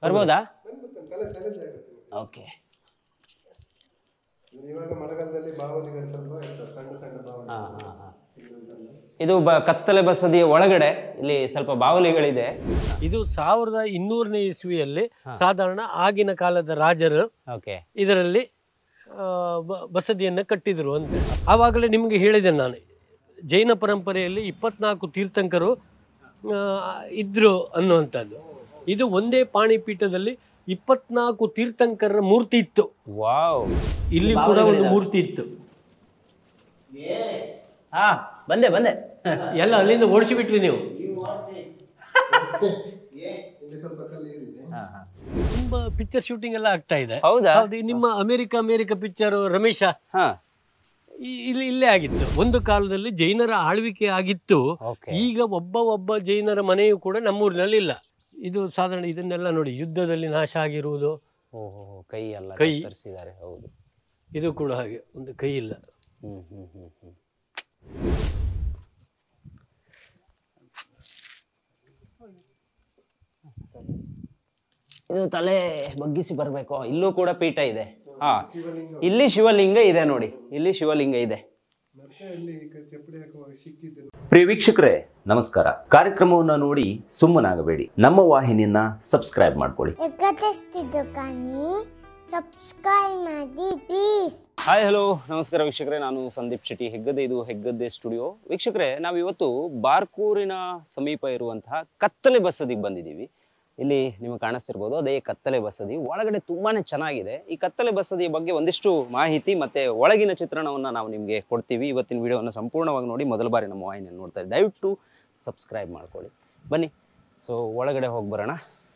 ಬರ್ಬೋದಾ ಬಂದ್ಬಿಡ್ತಾನೆ ತಲೆ ತಲೆ ಜಾಗುತ್ತೆ ಓಕೆ ಇವಾಗ ಮಳೆಗಾಲದಲ್ಲಿ ಬಾವಲಿಗಳು ಸ್ವಲ್ಪ ಇರ್ತವೆ ಸಣ್ಣ ಸಣ್ಣ ಬಾವಲಿ ಹಾಂ ಹಾಂ ಹಾಂ ಇದು ಬ ಕತ್ತಲೆ ಬಸದಿಯ ಒಳಗಡೆ ಇಲ್ಲಿ ಸ್ವಲ್ಪ ಬಾವಲಿಗಳಿದೆ ಇದು ಸಾವಿರದ ಇನ್ನೂರನೇ ಇಸ್ವಿಯಲ್ಲಿ ಸಾಧಾರಣ ಆಗಿನ ಕಾಲದ ರಾಜರು ಓಕೆ ಇದರಲ್ಲಿ ಆ, ಬ- ಬಸದಿಯನ್ನು ಕಟ್ಟಿದರು ಅಂತ ಆವಾಗಲೇ ನಿಮಗೆ ಹೇಳಿದೆ ನಾನು ಜೈನ ಪರಂಪರೆಯಲ್ಲಿ ಇಪ್ಪತ್ನಾಲ್ಕು ತೀರ್ಥಂಕರು ಆ, ಇದ್ರು ಅನ್ನುವಂಥದ್ದು ಇದು ಒಂದೇ ಪಾಣಿಪೀಠದಲ್ಲಿ ಇಪ್ಪತ್ನಾಲ್ಕು ತೀರ್ಥಂಕರರ ಮೂರ್ತಿ ಇತ್ತು ವಾವ್ ಇಲ್ಲಿ ಕೂಡ ಒಂದು ಮೂರ್ತಿ ಇತ್ತು ಹಾ ಬಂದೆ ಬಂದೆ ಎಲ್ಲ ಅಲ್ಲಿಂದ ಓಡಿಸಿಬಿಟ್ರಿ ನೀವು ಇಲ್ಲಿ ಸ್ವಲ್ಪ ಕಲ್ಲು ಏರಿದೆ ಹಾ, ಹಾ. ತುಂಬಾ ಪಿಕ್ಚರ್ ಶೂಟಿಂಗ್ ಎಲ್ಲ ಆಗ್ತಾ ಇದೆ ಹೌದಾ ಹೌದು ಈ ನಿಮ್ಮ ಅಮೆರಿಕ ಅಮೆರಿಕ ಪಿಕ್ಚರ್ ರಮೇಶ ಹಾ ಈ- ಇಲ್ಲಿ ಇಲ್ಲೇ ಆಗಿತ್ತು ಒಂದು ಕಾಲದಲ್ಲಿ ಜೈನರ ಆಳ್ವಿಕೆ ಆಗಿತ್ತು ಓಕೆ ಈಗ ಒಬ್ಬ ಒಬ್ಬ ಜೈನರ ಮನೆಯೂ ಕೂಡ ನಮ್ಮೂರಿನಲ್ಲಿ ಇಲ್ಲ ಇದು ಸಾಧಾರಣ ಇದನ್ನೆಲ್ಲ ನೋಡಿ ಯುದ್ಧದಲ್ಲಿ ನಾಶ ಆಗಿರುವುದು ಓಹೋ ಕೈ ಎಲ್ಲ ಕೈ. ತರಿಸಿದ್ದಾರೆ ಹೌದು ಇದು ಕೂಡ ಹಾಗೆ ಒಂದು ಕೈ ಇಲ್ಲ ಹ್ಮ್ ಹ್ಮ್ ಹ್ಮ್ ಹ್ಮ್ ಇದು ತಲೆ ಬಗ್ಗಿಸಿ ಬರಬೇಕು ಇಲ್ಲೂ ಕೂಡ ಪೀಠ ಇದೆ ಹಾ ಇಲ್ಲಿ ಶಿವಲಿಂಗ ಇದೆ ನೋಡಿ ಇಲ್ಲಿ ಶಿವಲಿಂಗ ಇದೆ ಮತ್ತೆ ಇಲ್ಲಿ ಈ ಕಡೆ ಚಪ್ಪಡಿ ಹಾಕುವಾಗ ಸಿಕ್ಕಿದ್ದು ಪ್ರಿಯ ವೀಕ್ಷಕರೇ ನಮಸ್ಕಾರ ಕಾರ್ಯಕ್ರಮವನ್ನು ನೋಡಿ ಸುಮ್ಮನಾಗಬೇಡಿ ನಮ್ಮ ವಾಹಿನಿಯನ್ನ ಸಬ್ಸ್ಕ್ರೈಬ್ ಮಾಡ್ಕೊಳ್ಳಿ ಎಕತೆಸ್ತಿದ್ದು ಕಾನಿ ಸಬ್ಸ್ಕ್ರೈಬ್ ಮಾಡಿ ಪ್ಲೀಸ್ ಹಾಯ್ ಹಲೋ ನಮಸ್ಕಾರ ವೀಕ್ಷಕರೇ ನಾನು ಸಂದೀಪ್ ಶೆಟ್ಟಿ ಹೆಗ್ಗದ್ದೆ ಇದು ಹೆಗ್ಗದ್ದೆ ಸ್ಟುಡಿಯೋ ವೀಕ್ಷಕರೇ ನಾವು ಇವತ್ತು ಬಾರ್ಕೂರಿನ ಸಮೀಪ ಇರುವಂತಹ ಕತ್ತಲೆ ಬಸದಿಗೆ ಬಂದಿದ್ದೀವಿ ಇಲ್ಲಿ ನಿಮಗೆ ಕಾಣಿಸ್ತಿರ್ಬೋದು ಅದೇ ಕತ್ತಲೆ ಬಸದಿ ಒಳಗಡೆ ತುಂಬಾನೇ ಚೆನ್ನಾಗಿದೆ ಈ ಕತ್ತಲೆ ಬಸದಿಯ ಬಗ್ಗೆ ಒಂದಿಷ್ಟು ಮಾಹಿತಿ ಮತ್ತೆ ಒಳಗಿನ ಚಿತ್ರಣವನ್ನು ನಾವು ನಿಮಗೆ ಕೊಡ್ತೀವಿ ಇವತ್ತಿನ ವಿಡಿಯೋವನ್ನು ಸಂಪೂರ್ಣವಾಗಿ ನೋಡಿ ಮೊದಲ ಬಾರಿ ನಮ್ಮ ವಾಹಿನಿಯನ್ನು ನೋಡ್ತಾ ಇದ್ದೀವಿ ದಯವಿಟ್ಟು ಸಬ್ಸ್ಕ್ರೈಬ್ ಮಾಡ್ಕೊಳ್ಳಿ ಬನ್ನಿ ಸೊ ಒಳಗಡೆ ಹೋಗಿ ಬರೋಣ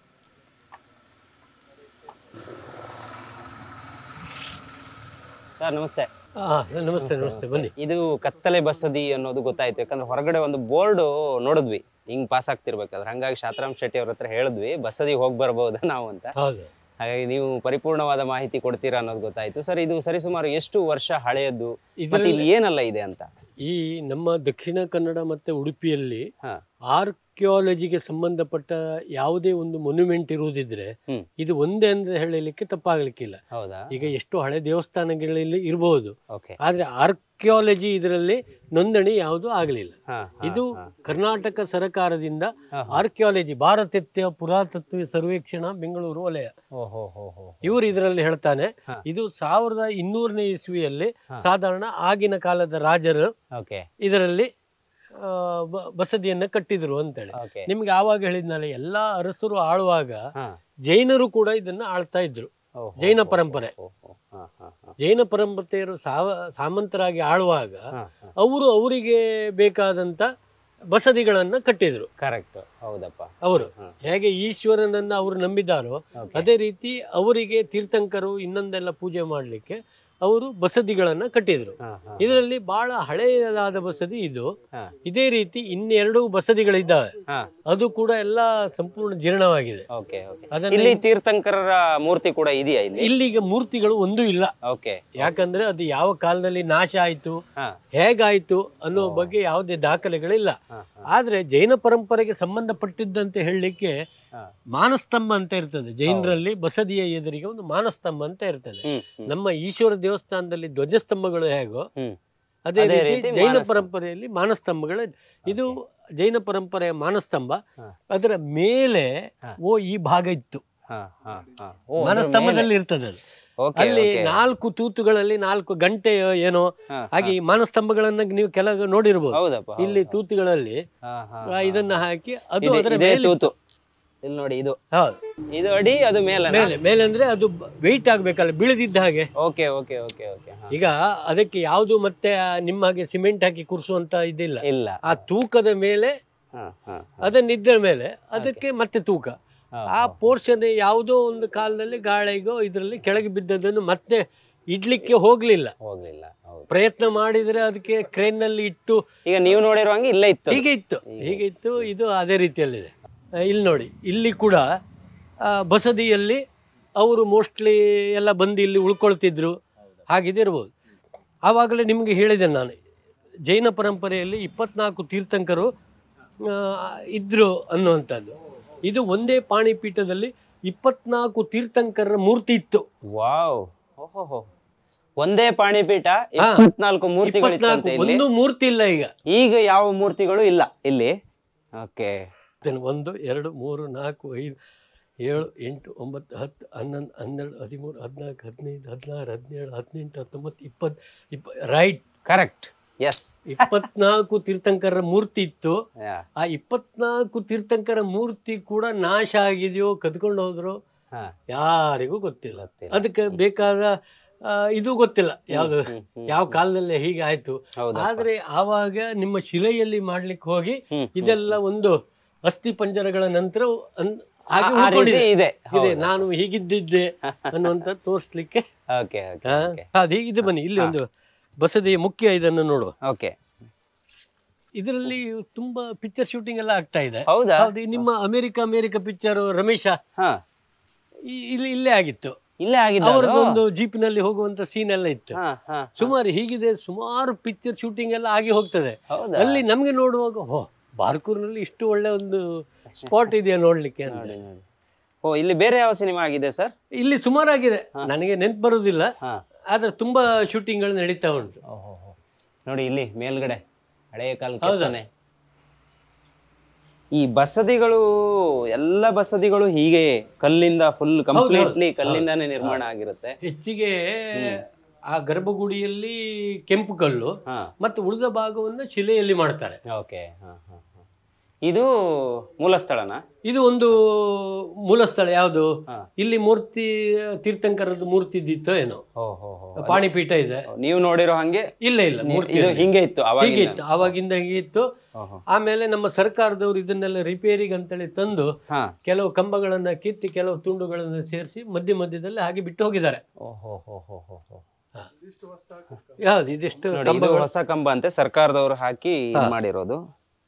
ಸರ್ ನಮಸ್ತೆ ಹಾ ನಮಸ್ತೆ ನಮಸ್ತೆ ಬನ್ನಿ ಇದು ಕತ್ತಲೆ ಬಸದಿ ಅನ್ನೋದು ಗೊತ್ತಾಯ್ತು ಯಾಕಂದ್ರೆ ಹೊರಗಡೆ ಒಂದು ಬೋರ್ಡ್ ನೋಡಿದ್ವಿ ಹಿಂಗ್ ಪಾಸ್ ಆಗ್ತಿರ್ಬೇಕಾದ್ರೆ ಹಂಗಾಗಿ ಶಾಂತರಾಮ್ ಶೆಟ್ಟಿ ಅವ್ರ ಹತ್ರ ಹೇಳಿದ್ವಿ ಬಸದಿ ಹೋಗಿ ಬರ್ಬೋದಾ ನಾವು ಅಂತ ಹೌದು ಹಾಗಾಗಿ ನೀವು ಪರಿಪೂರ್ಣವಾದ ಮಾಹಿತಿ ಕೊಡ್ತೀರಾ ಅನ್ನೋದು ಗೊತ್ತಾಯ್ತು ಸರ್ ಇದು ಸರಿಸುಮಾರು ಎಷ್ಟು ವರ್ಷ ಹಳೆಯದ್ದು ಮತ್ತೆ ಇದರಲ್ಲಿ ಇಲ್ಲಿ ಏನೆಲ್ಲ ಇದೆ ಅಂತ ಈ ನಮ್ಮ ದಕ್ಷಿಣ ಕನ್ನಡ ಮತ್ತೆ ಉಡುಪಿಯಲ್ಲಿ ಹಾ ಆರ್ಕಿಯಾಲಜಿಗೆ ಸಂಬಂಧಪಟ್ಟ ಯಾವುದೇ ಒಂದು ಮೊನ್ಯುಮೆಂಟ್ ಇರುವುದಿದ್ರೆ ಹ್ಮ್. ಇದು ಒಂದೇ ಅಂತ ಹೇಳಲಿಕ್ಕೆ ತಪ್ಪಾಗಲಿಕ್ಕಿಲ್ಲ ಹೌದಾ ಈಗ ಎಷ್ಟು ಹಳೆ ದೇವಸ್ಥಾನಗಳಲ್ಲಿ ಇರಬಹುದು ಓಕೆ ಆದ್ರೆ ಆರ್ಕಿಯಾಲಜಿ ಇದರಲ್ಲಿ ನೋಂದಣಿ ಯಾವುದು ಆಗಲಿಲ್ಲ ಹಾ ಇದು ಕರ್ನಾಟಕ ಸರ್ಕಾರದಿಂದ ಹಾ. ಆರ್ಕಿಯಾಲಜಿ ಭಾರತತ್ಯ ಪುರಾತತ್ವ ಸರ್ವೇಕ್ಷಣಾ ಬೆಂಗಳೂರು ವಲಯ ಓಹೋ ಹೋ ಹೋ ಇವರು ಇದರಲ್ಲಿ ಹೇಳ್ತಾನೆ ಹಾ. ಇದು ಸಾವಿರದ ಇನ್ನೂರನೇ ಇಸ್ವಿಯಲ್ಲಿ ಹಾ. ಸಾಧಾರಣ ಆಗಿನ ಕಾಲದ ರಾಜರು ಓಕೆ ಇದರಲ್ಲಿ ಆ, ಬ- ಬಸದಿಯನ್ನ ಕಟ್ಟಿದ್ರು ಅಂತೇಳಿ ಓಕೆ ನಿಮ್ಗೆ ಆವಾಗ ಹೇಳಿದ್ನಲ್ಲ ಎಲ್ಲಾ ಅರಸರು ಆಳುವಾಗ ಹಾ ಜೈನರು ಕೂಡ ಇದನ್ನ ಆಳ್ತಾ ಇದ್ರು ಓಹೋ, ಜೈನ ಹೋ, ಪರಂಪರೆ. ಹೋ, ಹೋ. ಹಾ ಹಾ ಹಾ ಜೈನ ಪರಂಪರೆಯರು ಸಾವ ಸಾಮಂತರಾಗಿ ಆಳುವಾಗ ಹಾ ಹಾ ಅವರು ಅವರಿಗೆ ಬೇಕಾದಂತ ಬಸದಿಗಳನ್ನ ಕಟ್ಟಿದ್ರು ಕರೆಕ್ಟ್ ಹೌದಪ್ಪ ಅವರು ಹಾ. ಹೇಗೆ ಈಶ್ವರನನ್ನ ಅವರು ನಂಬಿದಾರೋ ಓಕೆ ಅದೇ ರೀತಿ ಅವರಿಗೆ ತೀರ್ಥಂಕರು ಇನ್ನೊಂದೆಲ್ಲ ಪೂಜೆ ಮಾಡಲಿಕ್ಕೆ ಅವರು ಬಸದಿಗಳನ್ನ ಕಟ್ಟಿದ್ರು ಹಾ ಹಾ ಇದರಲ್ಲಿ ಬಹಳ ಹಳೆಯದಾದ ಬಸದಿ ಇದು ಹಾ. ಇದೇ ರೀತಿ ಇನ್ನೆರಡು ಬಸದಿಗಳಿದ್ದಾವೆ ಹಾ ಅದು ಕೂಡ ಎಲ್ಲ ಸಂಪೂರ್ಣ ಜೀರ್ಣವಾಗಿದೆ ಓಕೆ ಓಕೆ ಅದನ್ನ ಇಲ್ಲಿ ತೀರ್ಥಂಕರರ ಮೂರ್ತಿ ಕೂಡ ಇದೆಯಾ ಇಲ್ಲಿ ಇಲ್ಲಿಗ ಮೂರ್ತಿಗಳು ಒಂದೂ ಇಲ್ಲ ಓಕೆ ಯಾಕಂದ್ರೆ ಅದು ಯಾವ ಕಾಲದಲ್ಲಿ ನಾಶ ಆಯ್ತು ಹಾ ಹೇಗಾಯ್ತು ಅನ್ನೋ ಬಗ್ಗೆ ಯಾವುದೇ ದಾಖಲೆಗಳಿಲ್ಲ ಹಾ ಹಾ ಆದ್ರೆ ಜೈನ ಪರಂಪರೆಗೆ ಸಂಬಂಧಪಟ್ಟಿದ್ದಂತೆ ಹೇಳಲಿಕ್ಕೆ ಹಾ. ಮಾನಸ್ತಂಭ ಅಂತ ಇರ್ತದೆ ಜೈನರಲ್ಲಿ ಬಸದಿಯ ಎದುರಿಗೆ ಒಂದು ಮಾನಸ್ತಂಭ ಅಂತ ಇರ್ತದೆ ಹ್ಮ್ ಹ್ಮ್ ನಮ್ಮ ಈಶ್ವರ ದೇವಸ್ಥಾನದಲ್ಲಿ ಧ್ವಜಸ್ತಂಭಗಳು ಹೇಗೋ ಹ್ಮ್. ಅದೇ ಅದೇ ರೀತಿ ರೀತಿ ಜೈನ ಮಾನಸ್ತಂಭ. ಪರಂಪರೆಯಲ್ಲಿ ಮಾನಸ್ತಂಭಗಳು ಇದು ಜೈನ ಪರಂಪರೆಯ ಮಾನಸ್ತಂಭ ಹಾ. ಅದರ ಮೇಲೆ ಹಾ. ಓ ಈ ಭಾಗ ಇತ್ತು ಹಾ ಹಾ ಹಾ ಓ, ಅದ್ರ ಮೇಲೆ. ಮಾನಸ್ತಂಭದಲ್ಲಿ ಇರ್ತದೆ ಅದು ಓಕೆ ಅಲ್ಲಿ ಓಕೆ. ನಾಲ್ಕು ತೂತುಗಳಲ್ಲಿ ನಾಲ್ಕು ಗಂಟೆ ಏನೋ ಹಾ, ಹಾಗೆ ಈ ಮಾನಸ್ತಂಭಗಳನ್ನ ನೀವು ಕೆಲವು ನೋಡಿರ್ಬೋದು ಹೌದಪ್ಪ ಹೌದು, ಇಲ್ಲಿ ಹೌದು. ತೂತುಗಳಲ್ಲಿ ಹಾ, ಹಾ, ಆ, ಹಾ, ಇದನ್ನ ಹಾ. ಹಾಕಿ ಅದು ಇದೆ- ಅದರ ಇದೇ ಮೇಲೆ ತೂತು ಇಲ್ಲಿ ನೋಡಿ ಇದು ಹೌದು ಇದು ಅಡಿ ಅದು ಮೇಲೆ ಮೇಲೆ ಮೇಲೆ ಅಂದ್ರೆ ಅದು ವೆಯ್ಟ್ ಆಗ್ಬೇಕಲ್ಲ ಬೀಳದಿದ್ದ ಹಾಗೆ ಓಕೆ ಓಕೆ ಓಕೆ ಓಕೆ ಹಾ. ಈಗ ಅದಕ್ಕೆ ಯಾವುದು ಮತ್ತೆ ಆ ನಿಮ್ಮ ಹಾಗೆ ಸಿಮೆಂಟ್ ಹಾಕಿ ಕುರ್ಸುವಂತ ಇದಿಲ್ಲ ಇಲ್ಲ ಆ ತೂಕದ ಮೇಲೆ ಹಾ, ಹಾ, ಹಾ. ಅದನ್ನಿದ್ದ ಮೇಲೆ ಅದಕ್ಕೆ ಮತ್ತೆ ತೂಕ ಹಾ, ಆ ಹಾ. ಪೋರ್ಷನ್ ಯಾವುದೋ ಒಂದು ಕಾಲದಲ್ಲಿ ಗಾಳಿಗೋ ಇದರಲ್ಲಿ ಕೆಳಗೆ ಬಿದ್ದದನ್ನು ಮತ್ತೆ ಇಡ್ಲಿಕ್ಕೆ ಹೋಗ್ಲಿಲ್ಲ ಹೋಗ್ಲಿಲ್ಲ ಹೌದು ಪ್ರಯತ್ನ ಮಾಡಿದ್ರೆ ಅದಕ್ಕೆ ಕ್ರೇನ್ ನಲ್ಲಿ ಇಟ್ಟು ಈಗ ನೀವು ನೋಡಿರುವಂಗೆ ಇಲ್ಲೇ ಇತ್ತು ಅದು. ಹೀಗೆ ಇತ್ತು ಹೀಗೆ. ಹೀಗೆ ಇತ್ತು ಇದು ಅದೇ ರೀತಿಯಲ್ಲಿದೆ ಆ, ಇಲ್ಲಿ ನೋಡಿ ಇಲ್ಲಿ ಕೂಡ ಆ, ಬಸದಿಯಲ್ಲಿ ಅವರು ಮೋಸ್ಟ್ಲಿ ಎಲ್ಲ ಬಂದು ಇಲ್ಲಿ ಉಳ್ಕೊಳ್ತಿದ್ರು ಹಾಗಿದೆ ಇರ್ಬೋದು ಆವಾಗಲೇ ನಿಮಗೆ ಹೇಳಿದೆ ನಾನು ಜೈನ ಪರಂಪರೆಯಲ್ಲಿ ಇಪ್ಪತ್ನಾಲ್ಕು ತೀರ್ಥಂಕರು ಆ, ಇದ್ರು ಅನ್ನುವಂಥದ್ದು ಇದು ಒಂದೇ ಪಾಣಿಪೀಠದಲ್ಲಿ ಇಪ್ಪತ್ನಾಲ್ಕು ತೀರ್ಥಂಕರರ ಮೂರ್ತಿ ಇತ್ತು ವಾವ್ ಓಹೋ ಒಂದೇ ಪಾಣಿಪೀಠ ಇಪ್ಪತ್ನಾಲ್ಕು ಮೂರ್ತಿಗಳಿತ್ತಂತೆ ಇಪ್ಪತ್ನಾಲ್ಕು ಇಲ್ಲಿ ಒಂದು ಮೂರ್ತಿ ಇಲ್ಲ ಈಗ ಈಗ ಯಾವ ಮೂರ್ತಿಗಳು ಇಲ್ಲ ಇಲ್ಲಿ ಓಕೆ then ಒಂದು ಎರಡು ಮೂರು ನಾಲ್ಕು ಐದು ಏಳು ಎಂಟು ಒಂಬತ್ತು ಹತ್ತು ಹನ್ನೊಂದು ಹನ್ನೆರಡು ಹದಿಮೂರು ಹದಿನಾಲ್ಕು ಹದಿನೈದು ಹದಿನಾರು ಹದಿನೇಳು ಹದಿನೆಂಟು ಹತ್ತೊಂಬತ್ತು ಇಪ್ಪತ್ತು ಇಪ್ಪ ರೈಟ್ ಕರೆಕ್ಟ್ ಎಸ್ ಇಪ್ಪತ್ನಾಲ್ಕು ತೀರ್ಥಂಕರರ ಮೂರ್ತಿ ಇತ್ತು ಆ ಇಪ್ಪತ್ನಾಲ್ಕು ತೀರ್ಥಂಕರ ಮೂರ್ತಿ ಕೂಡ ನಾಶ ಆಗಿದೆಯೋ ಕದ್ಕೊಂಡು ಹೋದ್ರು ಹಾ. ಯಾರಿಗೂ ಗೊತ್ತಿಲ್ಲ ಗೊತ್ತಿಲ್ಲ. ಅದಕ್ಕೆ ಬೇಕಾದ ಆ, ಇದು ಗೊತ್ತಿಲ್ಲ ಯಾವುದು ಹ್ಮ್, ಹ್ಮ್, ಯಾವ ಕಾಲದಲ್ಲಿ ಹೀಗೆ ಆಯ್ತು ಹೌದಪ್ಪ. ಆದ್ರೆ ಆವಾಗ ನಿಮ್ಮ ಶಿಲೆಯಲ್ಲಿ ಮಾಡ್ಲಿಕ್ಕೆ ಹೋಗಿ ಹ್ಮ್, ಹ್ಮ್. ಇದೆಲ್ಲ ಒಂದು ಅಸ್ಥಿ ಪಂಜರಗಳ ನಂತರ ಅನ್- ಹಾಗೆ ಆ- ಆ ರೀತಿ ಉಳ್ಕೊಂಡಿದೆ. ಇದೆ ಇದೆ ನಾನು ಹೀಗಿದ್ದಿದ್ದೆ ಅನ್ನುವಂತ ತೋರಿಸ್ಲಿಕ್ಕೆ ಓಕೆ ಓಕೆ ಹಾ, ಓಕೆ ಅದು ಇದು ಬನ್ನಿ ಇಲ್ಲಿ ಒಂದು ಬಸದಿಯ ಮುಖ್ಯ ಇದನ್ನು ನೋಡುವ ಓಕೆ ಇದರಲ್ಲಿ ತುಂಬಾ ಪಿಕ್ಚರ್ ಶೂಟಿಂಗ್ ಎಲ್ಲ ಆಗ್ತಾ ಇದೆ ಹೌದಾ ಹೌದು ಈ ನಿಮ್ಮ ಅಮೆರಿಕ ಅಮೆರಿಕ ಪಿಕ್ಚರ್ ರಮೇಶ ಹಾ ಈ- ಇಲ್ಲಿ ಇಲ್ಲೇ ಆಗಿತ್ತು ಇಲ್ಲೇ ಆಗಿದ್ದು ಅದು? ಅವರದೊಂದು ಜೀಪಿನಲ್ಲಿ ಹೋಗುವಂತ ಸೀನ್ ಎಲ್ಲ ಇತ್ತು ಹಾ ಹಾ ಸುಮಾರು ಹೀಗಿದೆ ಸುಮಾರು ಪಿಕ್ಚರ್ ಶೂಟಿಂಗ್ ಎಲ್ಲ ಆಗಿ ಹೋಗ್ತದೆ ಹೌದಾ ಅಲ್ಲಿ ನಮ್ಗೆ ನೋಡುವಾಗ ಹೋ ಬಾರ್ಕೂರ್ನಲ್ಲಿ ಇಷ್ಟು ಒಳ್ಳೆ ಒಂದು ಸ್ಪಾಟ್ ಇದೆಯಾ ನೋಡ್ಲಿಕ್ಕೆ ಅಂತ ನೋಡಿ ನೋಡಿ ಓ ಇಲ್ಲಿ ಬೇರೆ ಯಾವ ಸಿನಿಮಾ ಆಗಿದೆ ಸರ್ ಇಲ್ಲಿ ಸುಮಾರಾಗಿದೆ ನನಗೆ ನೆನ್ಪು ಬರುವುದಿಲ್ಲ ಹಾ ಆದ್ರೆ ತುಂಬಾ ಶೂಟಿಂಗ್ಗಳು ನಡೀತಾ ಉಂಟು ಓಹೋ ನೋಡಿ ಇಲ್ಲಿ ಮೇಲ್ಗಡೆ ಹಳೆಯ ಕಾಲ ಹೌದಾ? ಕೆತ್ತನೆ ಈ ಬಸದಿಗಳು ಎಲ್ಲ ಬಸದಿಗಳು ಹೀಗೆ ಕಲ್ಲಿಂದ ಫುಲ್ ಕಂಪ್ಲೀಟ್ಲಿ ಕಲ್ಲಿಂದಾನೇ ನಿರ್ಮಾಣ ಆಗಿರುತ್ತೆ ಹೆಚ್ಚಿಗೆ ಆ ಗರ್ಭಗುಡಿಯಲ್ಲಿ ಕೆಂಪು ಕಲ್ಲು ಹಾ ಮತ್ತು ಉಳಿದ ಭಾಗವನ್ನ ಶಿಲೆಯಲ್ಲಿ ಮಾಡ್ತಾರೆ ಓಕೆ ಹಾ ಹಾ ಹಾ ಇದು ಮೂಲ ಸ್ಥಳನಾ ಇದು ಒಂದು ಮೂಲ ಸ್ಥಳ ಯಾವುದು ಹಾ. ಇಲ್ಲಿ ಮೂರ್ತಿ ತೀರ್ಥಂಕರದ ಮೂರ್ತಿ ಇದ್ದಿತ್ತೋ ಏನೋ ಓ ಹೋ ಹೋ ಪಾಣಿಪೀಠ ಇದೆ ನೀವು ನೋಡಿರೋ ಹಂಗೆ ಇಲ್ಲ ಇಲ್ಲ ನೀ- ಮೂರ್ತಿ ಇದು ಇಲ್ಲ. ಹಿಂಗೆ ಇತ್ತು ಹೀಗೆ ಅವಾಗಿಂದ ಇತ್ತು ಆವಾಗಿಂದ ಹೀಗೆ ಇತ್ತು ಓಹೋ. ಆಮೇಲೆ ನಮ್ಮ ಸರ್ಕಾರದವರು ಇದನ್ನೆಲ್ಲ ರಿಪೇರಿಗೆ ಅಂತೇಳಿ ತಂದು ಹಾ ಕೆಲವು ಕಂಬಗಳನ್ನ ಕಿತ್ತಿ ಕೆಲವು ತುಂಡುಗಳನ್ನ ಸೇರಿಸಿ ಮಧ್ಯ ಮಧ್ಯದಲ್ಲಿ ಹಾಗೆ ಬಿಟ್ಟು ಹೋಗಿದ್ದಾರೆ ಓಹೋ ಹೋ ಹೋ ಹೋ ಹೋ ಯಾವ್ದು ಇದಿಷ್ಟು ನೋಡಿ ಇದು ಕಂಬಗಳು ಹೊಸ ಕಂಬ ಅಂತೆ ಸರ್ಕಾರದವರು ಹಾಕಿ ಇದ್ ಮಾಡಿರೋದು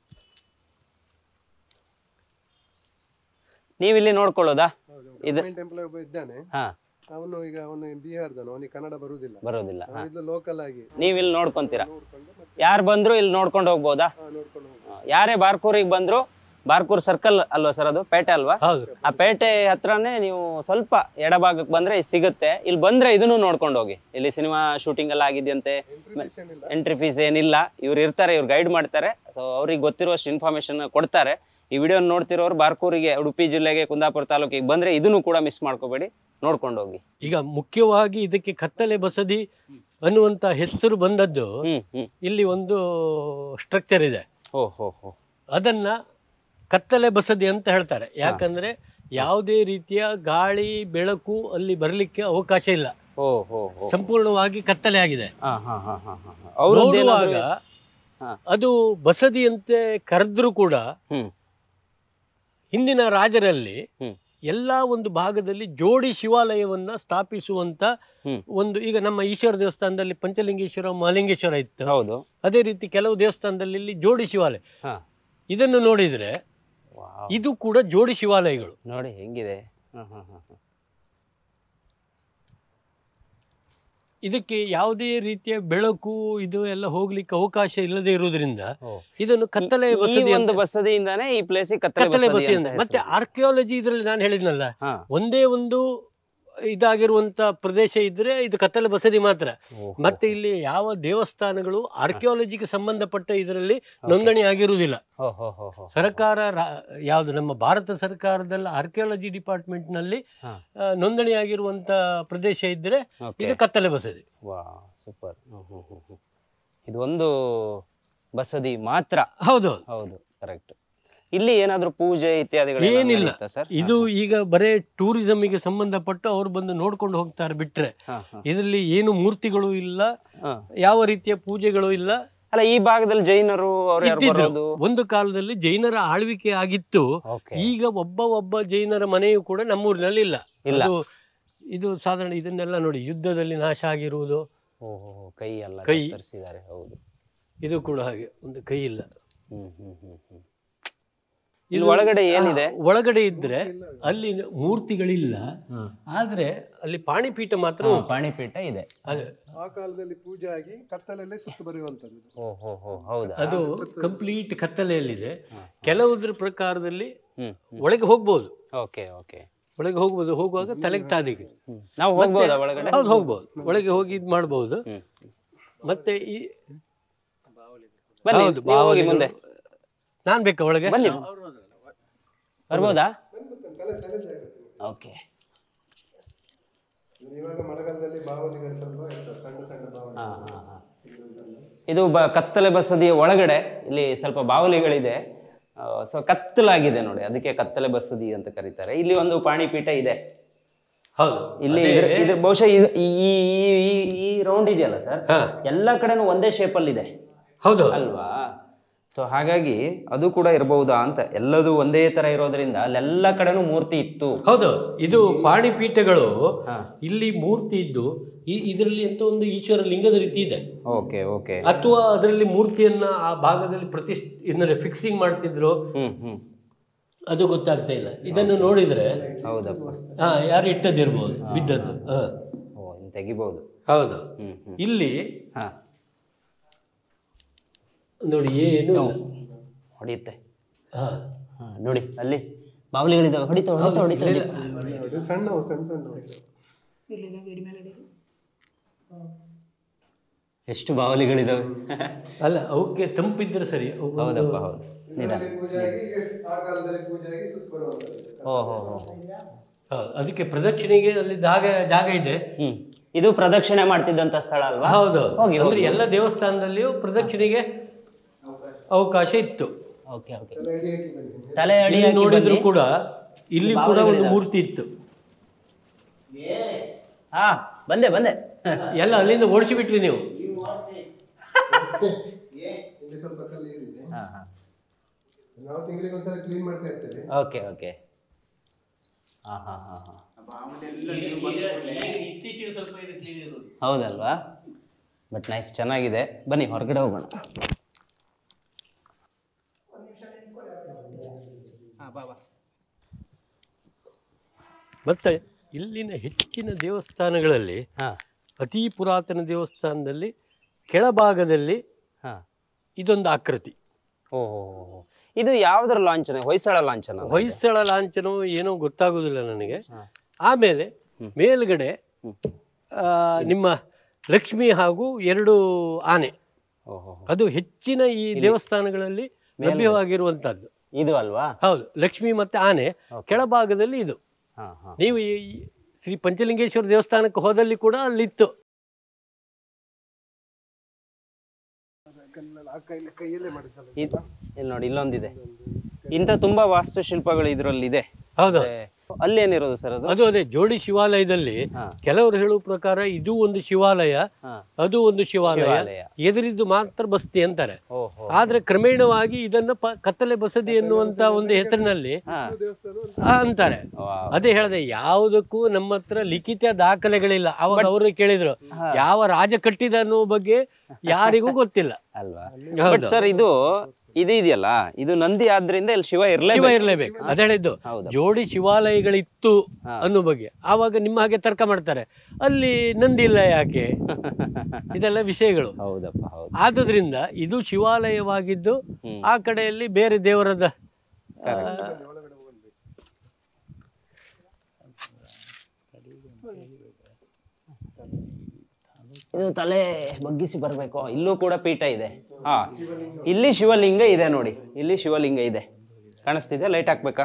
ನೀವಿಲ್ಲಿ ನೋಡ್ಕೊಳ್ಳೋದಾ ಇದು ಟೆಂಪಲ್ ಒಬ್ಬ ಇದ್ದಾನೆ ಹಾ ಅವನು ಈಗ ಅವನು ಬಿಹಾರ್ದನು ಅವನಿಗೆ ಕನ್ನಡ ಬರುವುದಿಲ್ಲ ಬರೋದಿಲ್ಲ ಹಾ. ಇದು ಲೋಕಲ್ ಆಗಿ ನೀವಿಲ್ಲಿ ನೋಡ್ಕೊಂತೀರಾ ನೋಡ್ಕೊಂಡು ಮತ್ತೆ ಯಾರು ಬಂದ್ರು ಇಲ್ಲಿ ನೋಡ್ಕೊಂಡು ಹೋಗ್ಬೋದಾ ಹಾ, ನೋಡ್ಕೊಂಡು ಹೋಗುದು ಹಾ. ಯಾರೇ ಬಾರ್ಕೂರಿಗೆ ಬಂದ್ರು ಬಾರ್ಕೂರ್ ಸರ್ಕಲ್ ಅಲ್ವಾ ಸರ್ ಅದು ಪೇಟೆ ಅಲ್ವಾ ಹೌದು ಆ ಪೇಟೆ ಹತ್ರನೇ ನೀವು ಸ್ವಲ್ಪ ಎಡಭಾಗಕ್ಕೆ ಬಂದ್ರೆ ಇದು ಸಿಗುತ್ತೆ ಇಲ್ಲಿ ಬಂದ್ರೆ ಇದನ್ನು ನೋಡ್ಕೊಂಡು ಹೋಗಿ ಇಲ್ಲಿ ಸಿನಿಮಾ ಶೂಟಿಂಗ್ ಎಲ್ಲ ಆಗಿದೆಯಂತೆ Invitation ಇಲ್ಲ ಎಂಟ್ರಿ ಫೀಸ್ ಏನಿಲ್ಲ ಇವ್ರು ಇರ್ತಾರೆ ಇವ್ರು ಗೈಡ್ ಮಾಡ್ತಾರೆ ಸೊ ಅವ್ರಿಗೆ ಗೊತ್ತಿರುವಷ್ಟು ಇನ್ಫಾರ್ಮೇಶನ್ ಕೊಡ್ತಾರೆ ಈ ವಿಡಿಯೋ ನೋಡ್ತಿರೋರು ಬಾರ್ಕೂರಿಗೆ ಉಡುಪಿ ಜಿಲ್ಲೆಗೆ ಕುಂದಾಪುರ ತಾಲೂಕಿಗೆ ಬಂದ್ರೆ ಇದನ್ನು ಕೂಡ ಮಿಸ್ ಮಾಡ್ಕೋಬೇಡಿ ನೋಡ್ಕೊಂಡು ಹೋಗಿ ಈಗ ಮುಖ್ಯವಾಗಿ ಇದಕ್ಕೆ ಕತ್ತಲೆ ಬಸದಿ ಅನ್ನುವಂತ ಹೆಸರು ಬಂದದ್ದು ಹ್ಮ್ ಹ್ಮ್ ಇಲ್ಲಿ ಒಂದು ಸ್ಟ್ರಕ್ಚರ್ ಇದೆ ಓ ಹೋ ಹೋ ಅದನ್ನ ಕತ್ತಲೆ ಬಸದಿ ಅಂತ ಹೇಳ್ತಾರೆ ಯಾಕಂದ್ರೆ ಯಾವುದೇ ರೀತಿಯ ಗಾಳಿ ಬೆಳಕು ಅಲ್ಲಿ ಬರಲಿಕ್ಕೆ ಅವಕಾಶ ಇಲ್ಲ ಓ ಹೋ ಹೋ ಸಂಪೂರ್ಣವಾಗಿ ಕತ್ತಲೆ ಆಗಿದೆ ಹಾ ಹಾ ಹಾ ಹಾ ಹಾ ಅವ್ರದ್ದು ನೋಡುವಾಗ ಹಾ. ಅದು ಬಸದಿಯಂತೆ ಕರೆದ್ರೂ ಕೂಡ ಹ್ಮ್ ಹಿಂದಿನ ರಾಜರಲ್ಲಿ ಹ್ಮ್. ಎಲ್ಲ ಒಂದು ಭಾಗದಲ್ಲಿ ಜೋಡಿ ಶಿವಾಲಯವನ್ನ ಸ್ಥಾಪಿಸುವಂತ ಹ್ಮ್. ಒಂದು ಈಗ ನಮ್ಮ ಈಶ್ವರ ದೇವಸ್ಥಾನದಲ್ಲಿ ಪಂಚಲಿಂಗೇಶ್ವರ ಮಹಾಲಿಂಗೇಶ್ವರ ಇತ್ತು ಹೌದು ಅದೇ ರೀತಿ ಕೆಲವು ದೇವಸ್ಥಾನದಲ್ಲಿ ಇಲ್ಲಿ ಜೋಡಿ ಶಿವಾಲಯ ಹಾ ಇದನ್ನು ನೋಡಿದ್ರೆ ವಾವ್. ಇದು ಕೂಡ ಜೋಡಿ ಶಿವಾಲಯಗಳು ನೋಡಿ ಹೆಂಗಿದೆ ಹಾ ಹಾ ಹಾ ಹಾ. ಇದಕ್ಕೆ ಯಾವುದೇ ರೀತಿಯ ಬೆಳಕು ಇದು ಎಲ್ಲ ಹೋಗ್ಲಿಕ್ಕೆ ಅವಕಾಶ ಇಲ್ಲದೆ ಇರುವುದರಿಂದ ಓ. ಇದನ್ನು ಕತ್ತಲೆ ಈ- ಈ ಬಸದಿ ಒಂದು ಅಂತ- ಬಸದಿಯಿಂದಾನೇ ಈ ಪ್ಲೇಸ್ ಕತ್ತಲೆ ಕತ್ತಲೆ ಬಸದಿ ಬಸದಿ ಅಂತ ಅಂತ ಮತ್ತೆ ಹೆಸರು. ಆರ್ಕಿಯಾಲಜಿ ಇದ್ರಲ್ಲಿ ನಾನು ಹೇಳಿದ್ನಲ್ಲ ಹಾ ಒಂದೇ ಒಂದು ಇದಾಗಿರುವಂತ ಪ್ರದೇಶ ಇದ್ರೆ ಇದು ಕತ್ತಲೆ ಬಸದಿ ಮಾತ್ರ ಓಹೋ. ಮತ್ತೆ ಇಲ್ಲಿ ಯಾವ ದೇವಸ್ಥಾನಗಳು ಆರ್ಕಿಯಾಲಜಿಗೆ ಸಂಬಂಧಪಟ್ಟ ಇದರಲ್ಲಿ ನೋಂದಣಿ ಆಗಿರುವುದಿಲ್ಲ ಹೋ ಹೋ ಹೋ ಹೋ. ಸರ್ಕಾರ ರಾ- ಯಾವುದು ನಮ್ಮ ಭಾರತ ಸರ್ಕಾರದಲ್ಲ ಆರ್ಕಿಯಾಲಜಿ ಡಿಪಾರ್ಟ್ಮೆಂಟ್ ನಲ್ಲಿ ಹಾ. ಆ, ನೋಂದಣಿ ಆಗಿರುವಂತ ಪ್ರದೇಶ ಇದ್ರೆ Okay. ಇದು ಕತ್ತಲೆ ಬಸದಿ ವಾ ಸೂಪರ್ ಇದು ಒಂದು ಬಸದಿ ಮಾತ್ರ ಹೌದು ಹೌದು ಕರೆಕ್ಟ್ ಇಲ್ಲಿ ಏನಾದ್ರೂ ಪೂಜೆ ಇತ್ಯಾದಿಗಳು ಏನಿಲ್ಲ. ಸರ್ ಇದು ಈಗ ಬರೇ ಟೂರಿಸಂಗೆ ಸಂಬಂಧಪಟ್ಟು ಅವ್ರು ಬಂದು ನೋಡ್ಕೊಂಡು ಹೋಗ್ತಾರೆ ಬಿಟ್ರೆ ಇದರಲ್ಲಿ ಏನು ಮೂರ್ತಿಗಳು ಇಲ್ಲ ಯಾವ ರೀತಿಯ ಪೂಜೆಗಳು ಇಲ್ಲ ಅಲ್ಲ ಈ ಭಾಗದಲ್ಲಿ ಜೈನರು ಅವ್ರು ಯಾರು ಇದ್ದಿದ್ರು. ಬರೋದು ಒಂದು ಕಾಲದಲ್ಲಿ ಜೈನರ ಆಳ್ವಿಕೆ ಆಗಿತ್ತು ಓಕೆ ಈಗ ಒಬ್ಬ ಒಬ್ಬ ಜೈನರ ಮನೆಯೂ ಕೂಡ ನಮ್ಮೂರಿನಲ್ಲಿ ಇಲ್ಲ ಇಲ್ಲ. ಅದು ಇದು ಸಾಧಾರಣ ಇದನ್ನೆಲ್ಲ ನೋಡಿ ಯುದ್ಧದಲ್ಲಿ ನಾಶ ಆಗಿರುವುದು ಓಹೋ ಕೈ ಎಲ್ಲ ಕೈ. ತರಿಸಿದ್ದಾರೆ ಹೌದು ಇದು ಕೂಡ ಹಾಗೆ ಒಂದು ಕೈ ಇಲ್ಲ ಹ್ಮ್ ಹ್ಮ್ ಹ್ಮ್ ಹ್ಮ್ ಇಲ್ಲಿ ಒಳಗಡೆ ಏನಿದೆ ಆ, ಒಳಗಡೆ ಇದ್ರೆ ಅಲ್ಲಿ ಮೂರ್ತಿಗಳಿಲ್ಲ ಆದ್ರೆ ಅಲ್ಲಿ ಪಾಣಿಪೀಠ ಮಾತ್ರ ಉಂಟು. ಪಾಣಿಪೀಠ ಇದೆ ಅದು ಆ ಕಾಲದಲ್ಲಿ ಪೂಜೆ ಆಗಿ ಕತ್ತಲಲ್ಲೇ ಸುತ್ತು ಬರೆಯುವಂಥದ್ದು ಇದು. ಓ ಹೋ ಹೋ ಹೌದಾ ಅದು ಕಂಪ್ಲೀಟ್ ಕತ್ತಲೆಯಲ್ಲಿದೆ ಕೆಲವುದ್ರ ಪ್ರಕಾರದಲ್ಲಿ ಹ್ಮ್ ಒಳಗೆ ಹೋಗ್ಬೋದು ಓಕೆ ಓಕೆ ಒಳಗೆ ಹೋಗ್ಬೋದು ಹೋಗುವಾಗ ತಲೆಗೆ ತಾದಿಗೆ ನಾವು ಹೋಗ್ಬೋದಾ ಒಳಗಡೆ ಹೌದು ಹೋಗ್ಬೋದು ಒಳಗೆ ಹೋಗಿ ಇದು ಮಾಡ್ಬೋದು ಹ್ಮ್. ಮತ್ತೆ ಈ ಬನ್ನಿ ಹೌದು, ನೀವು ಹೋಗಿ ಬಾವಲಿಗಳು. ಮುಂದೆ ನಾನ್ ಬೇಕಾ ಒಳಗೆ ಬನ್ನಿ ಬರ್ಬೋದಾ ತಲೆ ತಲೆ ಜಾಗುತ್ತೆ ಓಕೆ ಇವಾಗ ಮಳೆಗಾಲದಲ್ಲಿ ಬಾವಲಿಗಳು ಸ್ವಲ್ಪ ಇರ್ತವೆ ಸಣ್ಣ ಸಣ್ಣ ಬಾವಲಿ ಇದು ಬ ಕತ್ತಲೆ ಬಸದಿಯ ಒಳಗಡೆ ಇಲ್ಲಿ ಸ್ವಲ್ಪ ಬಾವಲಿಗಳಿದೆ ಸೊ ಕತ್ತಲಾಗಿದೆ ನೋಡಿ ಅದಕ್ಕೆ ಕತ್ತಲೆ ಬಸದಿ ಅಂತ ಕರೀತಾರೆ ಇಲ್ಲಿ ಒಂದು ಪಾಣಿಪೀಠ ಇದೆ ಹೌದು ಇಲ್ಲಿ ಇದ್ರ- ಇದ್ರ ಬಹುಶಃ ಇದು- ಈ ಈ- ಈ- ಈ ರೌಂಡ್ ಇದೆಯಲ್ಲ ಸರ್ ಹಾ. ಎಲ್ಲ ಕಡೆನೂ ಒಂದೇ ಶೇಪಲ್ಲಿ ಇದೆ ಹೌದು ಅಲ್ವಾ ಸೊ ಹಾಗಾಗಿ ಅದು ಕೂಡ ಇರಬಹುದಾ ಅಂತ ಎಲ್ಲದೂ ಒಂದೇ ತರ ಇರೋದ್ರಿಂದ ಅಲ್ಲೆಲ್ಲ ಕಡೆನೂ ಮೂರ್ತಿ ಇತ್ತು ಹೌದು ಇದು ಪಾಣಿಪೀಠಗಳು ಹಾ. ಇಲ್ಲಿ ಮೂರ್ತಿ ಇದ್ದು ಈ ಇದರಲ್ಲಿ ಅಂತ ಒಂದು ಈಶ್ವರ ಲಿಂಗದ ರೀತಿ ಇದೆ ಓಕೆ ಓಕೆ ಅಥವಾ ಅದರಲ್ಲಿ ಮೂರ್ತಿಯನ್ನ ಆ ಭಾಗದಲ್ಲಿ ಪ್ರತಿಷ್ಠ ಅಂದರೆ ಫಿಕ್ಸಿಂಗ್ ಮಾಡ್ತಿದ್ರು ಹ್ಮ್ ಹ್ಮ್ ಅದು ಗೊತ್ತಾಗ್ತಾ ಇಲ್ಲ ಇದನ್ನು ನೋಡಿದ್ರೆ ಹೌದಪ್ಪ ಹಾ ಯಾರು ಇಟ್ಟದಿರ್ಬೋದು ಬಿದ್ದದ್ದು ಹಾ ಓ ಇನ್ನು ತೆಗಿಬಹುದು ಹೌದು ಹ್ಮ್ ಹ್ಮ್ ಇಲ್ಲಿ ಹಾ ನೋಡಿ ಏನು ಇಲ್ಲ ಹೊಡೆಯುತ್ತೆ ಹಾ ಹಾ ನೋಡಿ ಅಲ್ಲಿ ಬಾವಲಿಗಳಿದ್ದಾವೆ ಹೊಡಿತಾ ಹೊಡಿತಾ ಹೊಡಿತಾ ಇಲ್ಲ, ಹೊಡಿತಾ. ಇದು ಸಣ್ಣವು ಸಣ್ಣ ಸಣ್ಣವು ಎಷ್ಟು ಬಾವಲಿಗಳಿದಾವೆ ಅಲ್ಲ ಅವಕ್ಕೆ ತಂಪಿದ್ರೆ ಸರಿ ಅವಕ್ಕೆ ಒಂದು- ಹೌದಪ್ಪ ಹೌದು ನಿಧಾನ ಇದರಲ್ಲಿ ಪೂಜೆ ಆಗಿ ಆ ಕಾಲದಲ್ಲಿ ಪೂಜೆ ಆಗಿ ಸುತ್ತ ಬರುವಂಥದ್ದು ಓ ಹೋ ಹೋ ಹೌದು, ಅದಕ್ಕೆ ಪ್ರದಕ್ಷಿಣೆಗೆ ಅಲ್ಲಿ ಜಾಗ ಜಾಗ ಇದೆ ಹ್ಮ್ ಇದು ಪ್ರದಕ್ಷಿಣೆ ಮಾಡ್ತಿದ್ದಂತ ಸ್ಥಳ ಅಲ್ವಾ ಹೌದು ಹೋಗಿ ಅಂದ್ರೆ ಎಲ್ಲ ದೇವಸ್ಥಾನದಲ್ಲಿಯೂ ಪ್ರದಕ್ಷಿಣೆಗೆ ಅವಕಾಶ ಇತ್ತು ಓಕೆ ಓಕೆ ತಲೆ ಅಡಿ ಹಾಕಿ ಬನ್ನಿ ತಲೆ ಅಡಿ ಇಲ್ಲಿ ಹಾಕಿ ನೋಡಿದ್ರು ಬನ್ನಿ. ಕೂಡ ಇಲ್ಲಿ ಕೂಡ ಒಂದು ಮೂರ್ತಿ ಇತ್ತು ಹಾ ಬಂದೆ ಬಂದೆ ಎಲ್ಲ ಅಲ್ಲಿಂದ ಓಡಿಸಿ ಬಿಟ್ರಿ ನೀವು ಇಲ್ಲಿ ಸ್ವಲ್ಪ ಕಲ್ಲು ಏರಿದೆ ಹಾ ಹಾ ನಾವು ತಿಂಗಳಿಗೆ ಒಂದ್ಸಲ ಕ್ಲೀನ್ ಮಾಡ್ತಾ ಇರ್ತೇವೆ ಓಕೆ ಓಕೆ ಹಾ ಹಾ ಹಾ ಹಾ ಇತ್ತೀಚೆಗೆ ಸ್ವಲ್ಪ ಇದು ಕ್ಲೀನ್ ಇರೋದು ಹೌದಲ್ವಾ ಬಟ್ ನೈಸ್ ಚೆನ್ನಾಗಿದೆ ಬನ್ನಿ ಹೊರಗಡೆ ಹೋಗೋಣ ಮತ್ತೆ ಇಲ್ಲಿನ ಹೆಚ್ಚಿನ ದೇವಸ್ಥಾನಗಳಲ್ಲಿ ಹಾ ಅತಿ ಪುರಾತನ ದೇವಸ್ಥಾನದಲ್ಲಿ ಕೆಳಭಾಗದಲ್ಲಿ ಹಾ ಇದೊಂದು ಆಕೃತಿ ಓ ಹೋ ಹೋ, ಹೋ. ಇದು ಯಾವ್ದ್ರ ಲಾಂಛನ ಹೊಯ್ಸಳ ಲಾಂಛನ ಹೊಯ್ಸಳ ಲಾಂಛನವು ಏನೋ ಗೊತ್ತಾಗುದಿಲ್ಲ ನನಗೆ ಹಾ. ಆಮೇಲೆ ಮೇಲ್ಗಡೆ ಹ್ಮ್. ಆ, ನಿಮ್ಮ ಲಕ್ಷ್ಮಿ ಹಾಗೂ ಎರಡು ಆನೆ ಓ ಹೋ ಹೋ. ಅದು ಹೆಚ್ಚಿನ ಈ ದೇವಸ್ಥಾನಗಳಲ್ಲಿ ಲಭ್ಯವಾಗಿರುವಂತದ್ದು ಇದು ಅಲ್ವಾ ಹೌದು ಲಕ್ಷ್ಮಿ ಮತ್ತೆ ಆನೆ ಕೆಳಭಾಗದಲ್ಲಿ ಇದು ಹಾ ಹಾ ನೀವು ಈ ಈ ಶ್ರೀ ಪಂಚಲಿಂಗೇಶ್ವರ ದೇವಸ್ಥಾನಕ್ಕೆ ಹೋದಲ್ಲಿ ಕೂಡ ಅಲ್ಲಿತ್ತು ಕಲ್ಲಲ್ಲಿ ಆ ಕೈಲಿ ಕೈಯಲ್ಲೇ ಮಾಡಿದ್ದಲ್ಲ ಇದು ಇಲ್ಲಿ ನೋಡಿ ಇಲ್ಲೊಂದಿದೆ ಇಂಥ ತುಂಬಾ ವಾಸ್ತುಶಿಲ್ಪಗಳು ಇದರಲ್ಲಿದೆ ಹೌದು ಅಲ್ಲಿ ಏನಿರೋದು ಸರ್ ಅದು ಅದು ಅದೇ ಜೋಡಿ ಶಿವಾಲಯದಲ್ಲಿ ಹಾ. ಕೆಲವರು ಹೇಳುವ ಪ್ರಕಾರ ಇದು ಒಂದು ಶಿವಾಲಯ ಹಾ ಅದು ಒಂದು ಶಿವಾಲಯ ಶಿವಾಲಯ. ಎದುರಿದ್ದು ಮಾತ್ರ ಬಸ್ತಿ ಅಂತಾರೆ ಓಹೋ ಆದ್ರೆ ಕ್ರಮೇಣವಾಗಿ ಇದನ್ನ ಪ ಕತ್ತಲೆ ಬಸದಿ ಎನ್ನುವಂತ ಒಂದು ಹೆಸರಿನಲ್ಲಿ ಹಾ ಆ, ಅಂತಾರೆ ವಾವ್. ಅದೇ ಹೇಳ್ದೆ ಯಾವುದಕ್ಕೂ ನಮ್ಮ ಹತ್ರ ಲಿಖಿತ ದಾಖಲೆಗಳಿಲ್ಲ ಅವಾಗ ಅವರು ಕೇಳಿದ್ರು ಯಾವ ರಾಜ ಕಟ್ಟಿದ ಅನ್ನೋ ಬಗ್ಗೆ ಯಾರಿಗೂ ಗೊತ್ತಿಲ್ಲ ಅಲ್ವಾ ಹೌದು. ಬಟ್ ಸರ್ ಇದು ಇದು ಇದೆಯಲ್ಲ ಇದು ನಂದಿ ಆದ್ರಿಂದ ಇಲ್ಲಿ ಶಿವ ಶಿವ ಇರ್ಲೇಬೇಕು ಇರ್ಲೇಬೇಕು ಅದೇ ಹೇಳಿದ್ದು ಹೌದು. ಜೋಡಿ ಶಿವಾಲಯಗಳಿತ್ತು ಹಾ. ಅನ್ನೋ ಬಗ್ಗೆ ಆವಾಗ ನಿಮ್ಮ ಹಾಗೆ ತರ್ಕ ಮಾಡ್ತಾರೆ ಅಲ್ಲಿ ನಂದಿ ಇಲ್ಲ ಯಾಕೆ ಇದೆಲ್ಲ ವಿಷಯಗಳು ಹೌದಪ್ಪ ಹೌದು ಆದುದರಿಂದ ಇದು ಶಿವಾಲಯವಾಗಿದ್ದು ಹ್ಮ್. ಆ ಕಡೆಯಲ್ಲಿ ಬೇರೆ ದೇವರದ ಆ, ಇದು ತಲೆ ಬಗ್ಗಿಸಿ ಬರ್ಬೇಕು ಇಲ್ಲೂ ಕೂಡ ಪೀಠ ಇದೆ ಹಾ ಇಲ್ಲಿ ಶಿವಲಿಂಗ ಇದೆ ನೋಡಿ ಇಲ್ಲಿ ಶಿವಲಿಂಗ ಇದೆ ಕಾಣಿಸ್ತಿದೆ ಲೈಟ್ ಹಾಕ್ಬೇಕಾ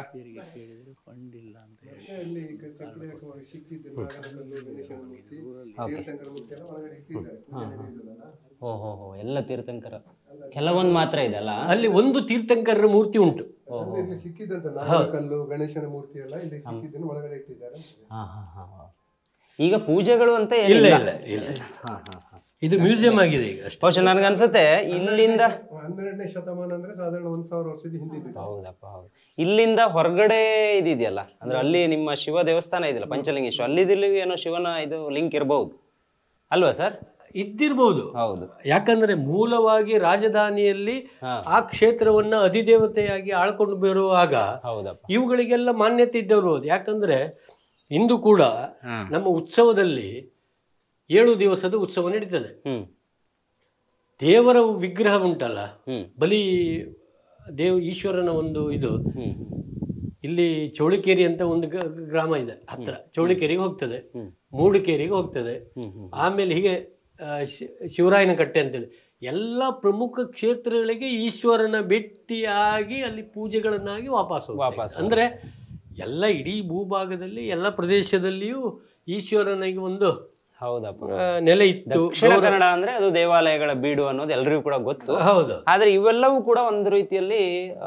ಅಲ್ಲಿ ಚಪ್ಪಲಿ ಹಾಕುವಾಗ ಸಿಕ್ಕಿದ್ದು ನಾಗರಕಲ್ಲು ಗಣೇಶನ ಮೂರ್ತಿ ತೀರ್ಥಂಕರ ಮೂರ್ತಿ ಎಲ್ಲ ಒಳಗಡೆ ಇಟ್ಟಿದ್ದಾರೆ ಪೂಜೆ ನಡೆಯುವುದಲ್ಲ ಓ ಹೋ ಹೋ ಎಲ್ಲ ತೀರ್ಥಂಕರ ಕೆಲವೊಂದು ಮಾತ್ರ ಇದೆ ಅಲ್ಲ ಅಲ್ಲಿ ಒಂದು ತೀರ್ಥಂಕರರ ಮೂರ್ತಿ ಉಂಟು ಅಂದ್ರೆ ಇಲ್ಲಿ ಸಿಕ್ಕಿದಂತ ನಾಗರಕಲ್ಲು ಗಣೇಶನ ಮೂರ್ತಿ ಎಲ್ಲ ಇಲ್ಲಿ ಸಿಕ್ಕಿದ್ದನ್ನು ಒಳಗಡೆ ಇಟ್ಟಿದ್ದಾರೆ ಹಾ ಹಾ ಹಾ ಹಾ. ಈಗ ಪೂಜೆಗಳು ಅಂತ ಇಲ್ಲ ಏನಿಲ್ಲ ಇಲ್ಲ ಇಲ್ಲ ಹಾ ಹಾ ಹಾ ಇದು ಮ್ಯೂಸಿಯಂ ಆಗಿದೆ ಈಗ ಅಷ್ಟೇ ಬಹುಶಃ ನನ್ಗನ್ಸುತ್ತೆ ಇಲ್ಲಿಂದ ಹನ್ನೆರಡನೇ ಶತಮಾನ ಅಂದ್ರೆ ಸಾಧಾರಣ ಒಂದ್ ಸಾವಿರ ವರ್ಷದ ಹಿಂದಿದ್ದು ಹೌದಪ್ಪ ಹೌದು ಇಲ್ಲಿಂದ ಹೊರಗಡೆ ಇದಿದೆಯಲ್ಲ ಅಂದ್ರೆ ಅಲ್ಲಿ ನಿಮ್ಮ ಶಿವ ದೇವಸ್ಥಾನ ಇದೆಯಲ್ಲ ಪಂಚಲಿಂಗೇಶ್ವರ ಅಲ್ಲಿದಿಲ್ಲಿ ಏನೋ ಶಿವನ ಇದು ಲಿಂಕ್ ಇರಬಹುದು ಅಲ್ವಾ ಸರ್ ಇದ್ದಿರ್ಬೋದು ಹೌದು ಯಾಕಂದ್ರೆ ಮೂಲವಾಗಿ ರಾಜಧಾನಿಯಲ್ಲಿ ಹಾ. ಆ ಕ್ಷೇತ್ರವನ್ನ ಅಧಿದೇವತೆಯಾಗಿ ಆಳ್ಕೊಂಡು ಬರುವಾಗ ಹೌದಪ್ಪ ಇವುಗಳಿಗೆಲ್ಲ ಮಾನ್ಯತೆ ಇದ್ದವರು ಯಾಕಂದ್ರೆ ಇಂದು ಕೂಡ ಹಾ. ನಮ್ಮ ಉತ್ಸವದಲ್ಲಿ ಏಳು ದಿವಸದ ಉತ್ಸವ ನಡೀತದೆ ಹ್ಮ್ ದೇವರ ವಿಗ್ರಹ ಉಂಟಲ್ಲ ಹ್ಮ್ ಬಲಿ ದೇವ್ ಈಶ್ವರನ ಒಂದು ಇದು ಹ್ಮ್ ಇಲ್ಲಿ ಚೌಳಿಕೇರಿ ಅಂತ ಒಂದು ಗ- ಗ್ರಾಮ ಇದೆ ಹತ್ರ ಚೌಳಿಕೇರಿಗೆ ಹೋಗ್ತದೆ ಹ್ಮ್. ಮೂಡಿಕೇರಿಗೆ ಹೋಗ್ತದೆ ಹ್ಮ್ ಹ್ಮ್ ಆಮೇಲೆ ಹೀಗೆ ಆ, ಶಿ- ಶಿವರಾಯನ ಕಟ್ಟೆ ಅಂತೇಳಿ ಎಲ್ಲ ಪ್ರಮುಖ ಕ್ಷೇತ್ರಗಳಿಗೆ ಈಶ್ವರನ ಭೇಟಿಯಾಗಿ ಅಲ್ಲಿ ಪೂಜೆಗಳನ್ನಾಗಿ ವಾಪಸ್ ಹೋಗ್ತಾ ವಾಪಸ್ ಇತ್ತು. ಅಂದ್ರೆ ಎಲ್ಲ ಇಡೀ ಭೂಭಾಗದಲ್ಲಿ ಎಲ್ಲ ಪ್ರದೇಶದಲ್ಲಿಯೂ ಈಶ್ವರನಿಗೆ ಒಂದು ಹೌದಪ್ಪ ಆ, ನೆಲೆ ಇತ್ತು ದಕ್ಷಿಣ ಗೌರವ- ಕನ್ನಡ ಅಂದ್ರೆ ಅದು ದೇವಾಲಯಗಳ ಬೀಡು ಅನ್ನೋದು ಎಲ್ರಿಗೂ ಕೂಡ ಗೊತ್ತು ಹೌದು ಆದ್ರೆ ಇವೆಲ್ಲವೂ ಕೂಡ ಒಂದು ರೀತಿಯಲ್ಲಿ ಆ,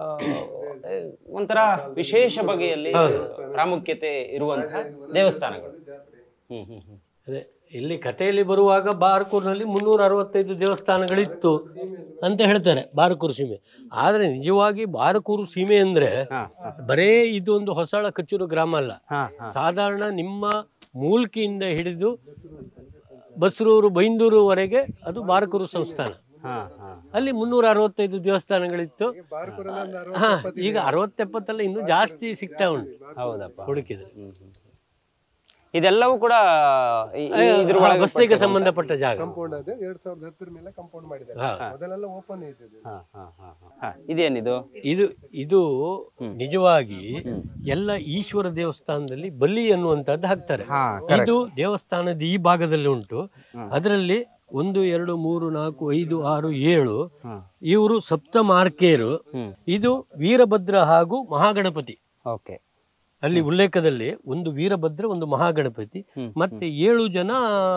ಒಂಥರ ವಿಶೇಷ ಬಗೆಯಲ್ಲಿ ಪ್ರಾಮುಖ್ಯತೆ ಇರುವಂತಹ ದೇವಸ್ಥಾನಗಳು ಹ್ಮ್ ಹ್ಮ್ ಹ್ಮ್ ಅದೇ ಇಲ್ಲಿ ಕಥೆಯಲ್ಲಿ ಬರುವಾಗ ಬಾರ್ಕೂರ್ನಲ್ಲಿ ಮುನ್ನೂರ ಅರವತ್ತೈದು ದೇವಸ್ಥಾನಗಳಿತ್ತು ಅಂತ ಹೇಳ್ತಾರೆ ಬಾರಕೂರು ಸೀಮೆ ಆದರೆ ನಿಜವಾಗಿ ಬಾರಕೂರು ಸೀಮೆ ಅಂದ್ರೆ ಹಾ ಬರೇ ಇದು ಒಂದು ಹೊಸಳ ಕಚ್ಚೂರು ಗ್ರಾಮ ಅಲ್ಲ ಹಾ ಹಾ ಸಾಧಾರಣ ನಿಮ್ಮ ಮೂಲ್ಕಿಯಿಂದ ಹಿಡಿದು ಬಸ್ರೂರು ಬೈಂದೂರುವರೆಗೆ ಅದು ಬಾರಕೂರು ಸಂಸ್ಥಾನ ಹಾ ಹಾ ಅಲ್ಲಿ ಮುನ್ನೂರ ಅರವತ್ತೈದು ದೇವಸ್ಥಾನಗಳಿತ್ತು ಬಾರ್ಕೂರಲ್ಲಿ ಒಂದು ಅರವತ್ತು ಹಾ ಎಪ್ಪತ್ತು ಈಗ ಅರವತ್ತೆಪ್ಪತ್ತಲ್ಲ ಇನ್ನೂ ಜಾಸ್ತಿ ಸಿಗ್ತಾ ಉಂಟು ಹೌದಪ್ಪ ಹುಡುಕಿದ್ರೆ ಹ್ಮ್ ಹ್ಮ್. ಇದೆಲ್ಲವೂ ಕೂಡ ಈ- ಈ ಇದ್ರ ಆ, ಒಳಗೆ ಬಸ್ತಿಗೆ ಸಂಬಂಧಪಟ್ಟ ಜಾಗ ಕಾಂಪೌಂಡ್ ಅದು ಎರಡ್ ಸಾವಿರದ ಹತ್ತರ ಮೇಲೆ ಕಾಂಪೌಂಡ್ ಮಾಡಿದ್ದಾರೆ ಹಾ. ಮೊದಲೆಲ್ಲ ಓಪನ್ ಇದ್ದದ್ದು ಹಾ ಹಾ ಹಾ ಹಾ. ಹಾ ಇದೇನಿದು ಇದು ಇದು ನಿಜವಾಗಿ ಎಲ್ಲ ಈಶ್ವರ ದೇವಸ್ಥಾನದಲ್ಲಿ ಬಲಿ ಅನ್ನುವಂಥದ್ದು ಹಾಕ್ತಾರೆ ಹಾ ಇದು ದೇವಸ್ಥಾನದ ಈ ಭಾಗದಲ್ಲಿ ಉಂಟು ಅದರಲ್ಲಿ ಒಂದು ಎರಡು ಮೂರು ನಾಲ್ಕು ಐದು ಆರು ಏಳು ಹ್ಮ್. ಇವರು ಸಪ್ತ ಮಾರ್ಕೇರು ಹ್ಮ್. ಇದು ವೀರಭದ್ರ ಹಾಗೂ ಮಹಾಗಣಪತಿ ಓಕೆ ಅಲ್ಲಿ ಉಲ್ಲೇಖದಲ್ಲಿ ಒಂದು ವೀರಭದ್ರ ಒಂದು ಮಹಾಗಣಪತಿ ಹ್ಮ್, ಮತ್ತೆ ಏಳು ಜನ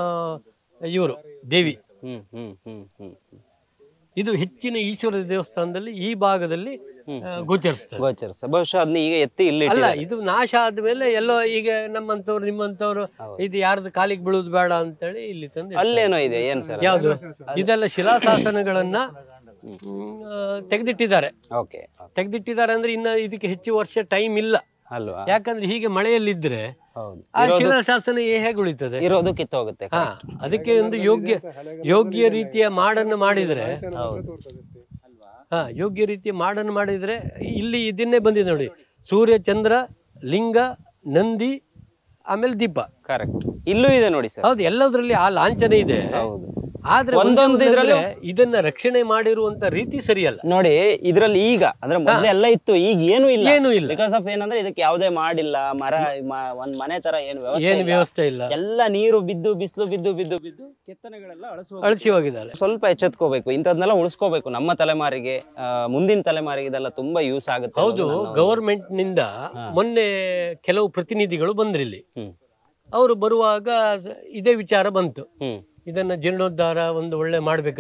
ಇವರು ದೇವಿ ಹ್ಮ್ ಹ್ಮ್ ಹ್ಮ್ ಹ್ಮ್ ಹ್ಮ್. ಇದು ಹೆಚ್ಚಿನ ಈಶ್ವರ ದೇವಸ್ಥಾನದಲ್ಲಿ ಈ ಭಾಗದಲ್ಲಿ ಆ, ಗೋಚರಿಸ್ತದೆ ಗೋಚರಿಸ ಬಹುಶಃ ಅದನ್ನ ಈಗ ಎತ್ತಿ ಇಲ್ಲಿ ಅಲ್ಲ ಇಟ್ಟಿದ್ದಾರೆ. ಇದು ನಾಶ ಆದ್ಮೇಲೆ ಎಲ್ಲೋ ಈಗ ನಮ್ಮಂತವ್ರು ನಿಮ್ಮಂತವ್ರು ಇದು ಯಾರ್ದು ಕಾಲಿಗೆ ಬೀಳುದು ಬೇಡ ಅಂತೇಳಿ ಇಲ್ಲಿ ತಂದು ಇಡ್ತಾರೆ. ಅಲ್ಲೇನೋ ಇದೆ ಏನ್ ಸರ್ ಯಾವುದು ಇದೆಲ್ಲ ಶಿಲಾಶಾಸನಗಳನ್ನ ಮ್, ಆ, ತೆಗೆದಿಟ್ಟಿದ್ದಾರೆ ಓಕೆ ತೆಗೆದಿಟ್ಟಿದ್ದಾರೆ ಅಂದ್ರೆ ಇನ್ನ ಇದಕ್ಕೆ ಹೆಚ್ಚು ವರ್ಷ ಟೈಮ್ ಇಲ್ಲ ಅಲ್ವಾ ಯಾಕಂದ್ರೆ ಹೀಗೆ ಮಳೆಯಲ್ಲಿದ್ರೆ ಹೌದು ಆ ಶಿಲಾಶಾಸನ ಹೇಗೆ ಉಳಿತದೆ ಇರೋದು ಕಿತ್ತೋಗುತ್ತೆ ಹಾ ಅದಕ್ಕೆ ಒಂದು ಯೋಗ್ಯ ಯೋಗ್ಯ ರೀತಿಯ ಮಾಡನ್ನು ಮಾಡಿದ್ರೆ ತೋರ್ತದೆ ಅಷ್ಟೇ ಹಾ ಯೋಗ್ಯ ರೀತಿಯ ಮಾಡನ್ನು ಮಾಡಿದ್ರೆ ಇಲ್ಲಿ ಇದನ್ನೇ ಬಂದಿದೆ ನೋಡಿ ಸೂರ್ಯ ಚಂದ್ರ ಲಿಂಗ ನಂದಿ ಆಮೇಲೆ ದೀಪ ಕರೆಕ್ಟ್ ಇಲ್ಲೂ ಇದೆ ನೋಡಿ ಸರ್ ಹೌದು ಎಲ್ಲದರಲ್ಲಿ ಆ ಲಾಂಛನ ಇದೆ ಹೌದು ಆದ್ರೆ ಒಂದೊಂದು ಒಂದೊಂದು ಇದ್ರಲ್ಲೂ- ಇದನ್ನ ರಕ್ಷಣೆ ಮಾಡಿರುವಂತ ರೀತಿ ಸರಿಯಲ್ಲ ನೋಡಿ ಇದ್ರಲ್ಲಿ ಈಗ ಅಂದ್ರೆ ಮೊದ್ಲು ಎಲ್ಲ ಇತ್ತು ಈಗ ಏನು ಇಲ್ಲ ಏನೂ ಇಲ್ಲ. ಬಿಕಾಸ್ ಆಫ್ ಏನಂದ್ರೆ ಇದಕ್ಕೆ ಯಾವುದೇ ಮಾಡಿಲ್ಲ ಮರ ಮ- ಒಂದ್ ಮನೆ ತರ ಏನು ವ್ಯವಸ್ಥೆ ಏನು ಇಲ್ಲ. ವ್ಯವಸ್ಥೆ ಇಲ್ಲ ಎಲ್ಲ ನೀರು ಬಿದ್ದು ಬಿಸಿಲು ಬಿದ್ದು ಬಿದ್ದು ಬಿದ್ದು ಕೆತ್ತನೆಗಳೆಲ್ಲ ಅಳಸುವ ಅಳಿಸಿ ಹೋಗಿದ್ದಾರೆ ಸ್ವಲ್ಪ ಎಚ್ಚೆತ್ಕೋಬೇಕು ಇಂಥದ್ನೆಲ್ಲ ಉಳಿಸ್ಕೋಬೇಕು ನಮ್ಮ ತಲೆಮಾರಿಗೆ ಆ, ಮುಂದಿನ ತಲೆಮಾರಿಗೆ ಇದೆಲ್ಲ ತುಂಬಾ ಯೂಸ್ ಆಗುತ್ತೆ ಹೌದು ಅನ್ನೋದು ನನ್ನ ಒಂದು- ಗವರ್ಮೆಂಟ್ ನಿಂದ ಮೊನ್ನೆ ಕೆಲವು ಪ್ರತಿನಿಧಿಗಳು ಬಂದ್ರು ಇಲ್ಲಿ ಹ್ಮ್ ಅವರು ಬರುವಾಗ ಇದೇ ವಿಚಾರ ಬಂತು ಹ್ಮ್ ಇದನ್ನ ಜೀರ್ಣೋದ್ಧಾರ ಒಂದು ಒಳ್ಳೆ ಮಾಡ್ಬೇಕ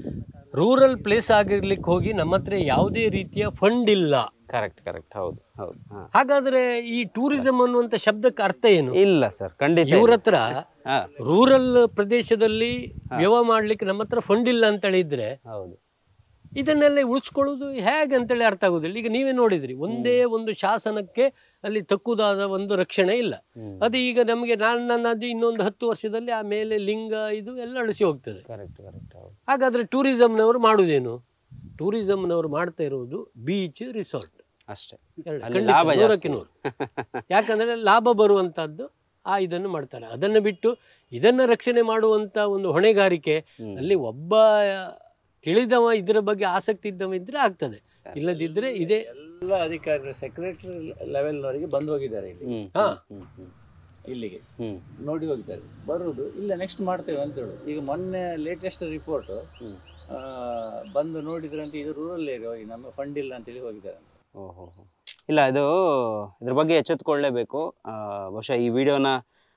ರೂರಲ್ ಪ್ಲೇಸ್ ಆಗಿರ್ಲಿಕ್ಕೆ ಹೋಗಿ ನಮ್ಮ ಹತ್ರ ಯಾವುದೇ ರೀತಿಯ ಫಂಡ್ ಇಲ್ಲ ಕರೆಕ್ಟ್ ಕರೆಕ್ಟ್ ಹೌದು ಹೌದು ಹಾ. ಹಾಗಾದ್ರೆ ಈ ಟೂರಿಸಂ ಅನ್ನುವಂತ ಶಬ್ದಕ್ಕೆ ಅರ್ಥ ಏನು ಇಲ್ಲ ಸರ್ ಖಂಡಿತ ಇವ್ರ ಇಲ್ಲ. ಹತ್ರ ಹಾ ರೂರಲ್ ಪ್ರದೇಶದಲ್ಲಿ ವ್ಯವಹಾರ ಮಾಡ್ಲಿಕ್ಕೆ ನಮ್ಮ ಹತ್ರ ಫಂಡ್ ಇಲ್ಲ ಅಂತ ಹೇಳಿದ್ರೆ ಹೌದು ಇದನ್ನೆಲ್ಲ ಉಳಿಸ್ಕೊಳ್ಳೋದು ಹೇಗೆ ಅಂತೇಳಿ ಅರ್ಥ ಆಗುದಿಲ್ಲ ಈಗ ನೀವೇ ನೋಡಿದ್ರಿ ಒಂದೇ ಒಂದು ಶಾಸನಕ್ಕೆ ಅಲ್ಲಿ ತಕ್ಕುದಾದ ಒಂದು ರಕ್ಷಣೆ ಇಲ್ಲ ಹ್ಮ್. ಅದು ಈಗ ನಮಗೆ ನನ್ನ ನದಿ ಇನ್ನೊಂದು ಹತ್ತು ವರ್ಷದಲ್ಲಿ ಆ ಮೇಲೆ ಲಿಂಗ ಇದು ಎಲ್ಲ ಅಳಿಸಿ ಹೋಗ್ತದೆ ಕರೆಕ್ಟ್ ಕರೆಕ್ಟ್ ಹೌದು ಹಾಗಾದ್ರೆ ಟೂರಿಸಂನವರು ಮಾಡುವುದೇನು ಟೂರಿಸಂನವರು ಮಾಡ್ತಾ ಇರುವುದು ಬೀಚ್ ರಿಸಾರ್ಟ್ ಅಷ್ಟೇ ಎರಡು. ಅಲ್ಲಿ ಖಂಡಿತ, ಲಾಭ ಜಾಸ್ತಿ. ನೂರಕ್ಕೆ ನೂರು. ಯಾಕಂದ್ರೆ ಲಾಭ ಬರುವಂತದ್ದು ಆ ಇದನ್ನು ಮಾಡ್ತಾರೆ ಅದನ್ನು ಬಿಟ್ಟು ಇದನ್ನ ರಕ್ಷಣೆ ಮಾಡುವಂತ ಒಂದು ಹೊಣೆಗಾರಿಕೆ ಹ್ಮ್. ಅಲ್ಲಿ ಒಬ್ಬ ತಿಳಿದವ ಇದರ ಬಗ್ಗೆ ಆಸಕ್ತಿ ಇದ್ದವ ಇದ್ರೆ ಆಗ್ತದೆ ಇಲ್ಲದಿದ್ರೆ ಇದೇ ಎಲ್ಲ ಅಧಿಕಾರಿಗಳು ಸೆಕ್ರೆಟರಿ ಲೆವೆಲ್ವರೆಗೆ ಬಂದು ಹೋಗಿದ್ದಾರೆ ಇಲ್ಲಿ ಹ್ಮ್ ಹಾ. ಹ್ಮ್ ಹ್ಮ್ ಇಲ್ಲಿಗೆ ಹ್ಮ್ ನೋಡಿ ಹೋಗಿದ್ದಾರೆ ಬರುವುದು ಇಲ್ಲ ನೆಕ್ಸ್ಟ್ ಮಾಡ್ತೇವೆ ಅಂತ ಹೇಳು ಈಗ ಮೊನ್ನೆ ಲೇಟೆಸ್ಟ್ ರಿಪೋರ್ಟ್ ಹ್ಮ್. ಬಂದು ನೋಡಿದ್ರಂತೆ ಇದು ರೂರಲ್ ಏರಿಯಾ ಹೋಗಿ ನಮ್ಮ ಫಂಡ್ ಇಲ್ಲ ಅಂತೇಳಿ ಹೋಗಿದ್ದಾರೆ ಓಹೋ ಇಲ್ಲ ಇದು ಇದ್ರ ಬಗ್ಗೆ ಎಚ್ಚೆತ್ಕೊಳ್ಳೇಬೇಕು ಆ, ಬಹುಶಃ ಈ ವಿಡಿಯೋನ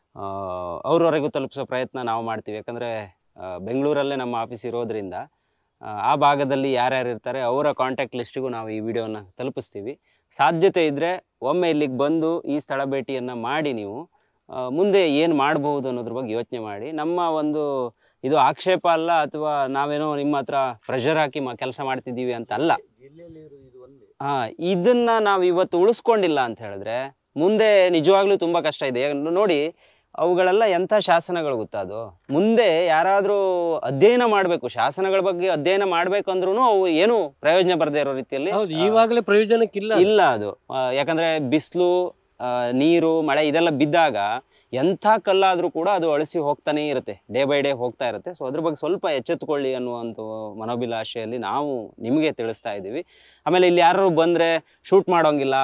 ಅವ್ರವರೆಗೂ ತಲುಪಿಸೋ ಪ್ರಯತ್ನ ನಾವು ಮಾಡ್ತೀವಿ ಯಾಕಂದರೆ ಬೆಂಗಳೂರಲ್ಲೇ ನಮ್ಮ ಆಫೀಸ್ ಇರೋದ್ರಿಂದ ಆ, ಆ ಭಾಗದಲ್ಲಿ ಯಾರ್ಯಾರು ಇರ್ತಾರೆ ಅವರ ಕಾಂಟ್ಯಾಕ್ಟ್ ಲಿಸ್ಟಿಗೂ ನಾವು ಈ ವಿಡಿಯೋನ ತಲುಪಿಸ್ತೀವಿ ಸಾಧ್ಯತೆ ಇದ್ದರೆ ಒಮ್ಮೆ ಇಲ್ಲಿಗೆ ಬಂದು ಈ ಸ್ಥಳ ಭೇಟಿಯನ್ನು ಮಾಡಿ ನೀವು ಆ, ಮುಂದೆ ಏನು ಮಾಡಬಹುದು ಅನ್ನೋದ್ರ ಬಗ್ಗೆ ಯೋಚನೆ ಮಾಡಿ ನಮ್ಮ ಒಂದು ಇದು ಆಕ್ಷೇಪ ಅಲ್ಲ ಅಥವಾ ನಾವೇನೋ ನಿಮ್ಮ ಹತ್ರ ಪ್ರೆಷರ್ ಹಾಕಿ ಮ ಕೆಲಸ ಮಾಡ್ತಿದ್ದೀವಿ ಅಂತ ಅಲ್ಲ ಜಿಲ್ಲೆಯಲ್ಲಿ ಇದು ಒಂದೇ ಹಾ ಇದನ್ನ ನಾವು ಇವತ್ತು ಉಳಿಸ್ಕೊಂಡಿಲ್ಲ ಅಂತ ಹೇಳಿದ್ರೆ ಮುಂದೆ ನಿಜವಾಗ್ಲೂ ತುಂಬಾ ಕಷ್ಟ ಇದೆ ಯಾಕಂದ್ರೆ ನೋಡಿ ಅವುಗಳೆಲ್ಲ ಎಂಥ ಶಾಸನಗಳು ಗೊತ್ತಾ ಅದು ಮುಂದೆ ಯಾರಾದರೂ ಅಧ್ಯಯನ ಮಾಡಬೇಕು ಶಾಸನಗಳ ಬಗ್ಗೆ ಅಧ್ಯಯನ ಮಾಡ್ಬೇಕಂದ್ರೂ ಅವು ಏನು ಪ್ರಯೋಜನ ಬರದೇ ಇರೋ ರೀತಿಯಲ್ಲಿ ಹೌದು ಈವಾಗಲೇ ಪ್ರಯೋಜನಕ್ಕಿಲ್ಲ ಇಲ್ಲ ಅದು ಆ, ಯಾಕಂದ್ರೆ ಬಿಸಿಲು ನೀರು ಮಳೆ ಇದೆಲ್ಲ ಬಿದ್ದಾಗ ಎಂಥ ಕಲ್ಲಾದರೂ ಕೂಡ ಅದು ಅಳಿಸಿ ಹೋಗ್ತಾನೇ ಇರುತ್ತೆ ಡೇ ಬೈ ಡೇ ಹೋಗ್ತಾ ಇರುತ್ತೆ ಸೊ ಅದ್ರ ಬಗ್ಗೆ ಸ್ವಲ್ಪ ಎಚ್ಚೆತ್ತುಕೊಳ್ಳಿ ಅನ್ನುವಂಥ ಮನೋಭಿಲಾಷೆಯಲ್ಲಿ ನಾವು ನಿಮಗೆ ತಿಳಿಸ್ತಾ ಇದ್ದೀವಿ ಆಮೇಲೆ ಇಲ್ಲಿ ಯಾರು ಬಂದರೆ ಶೂಟ್ ಮಾಡೋಂಗಿಲ್ಲ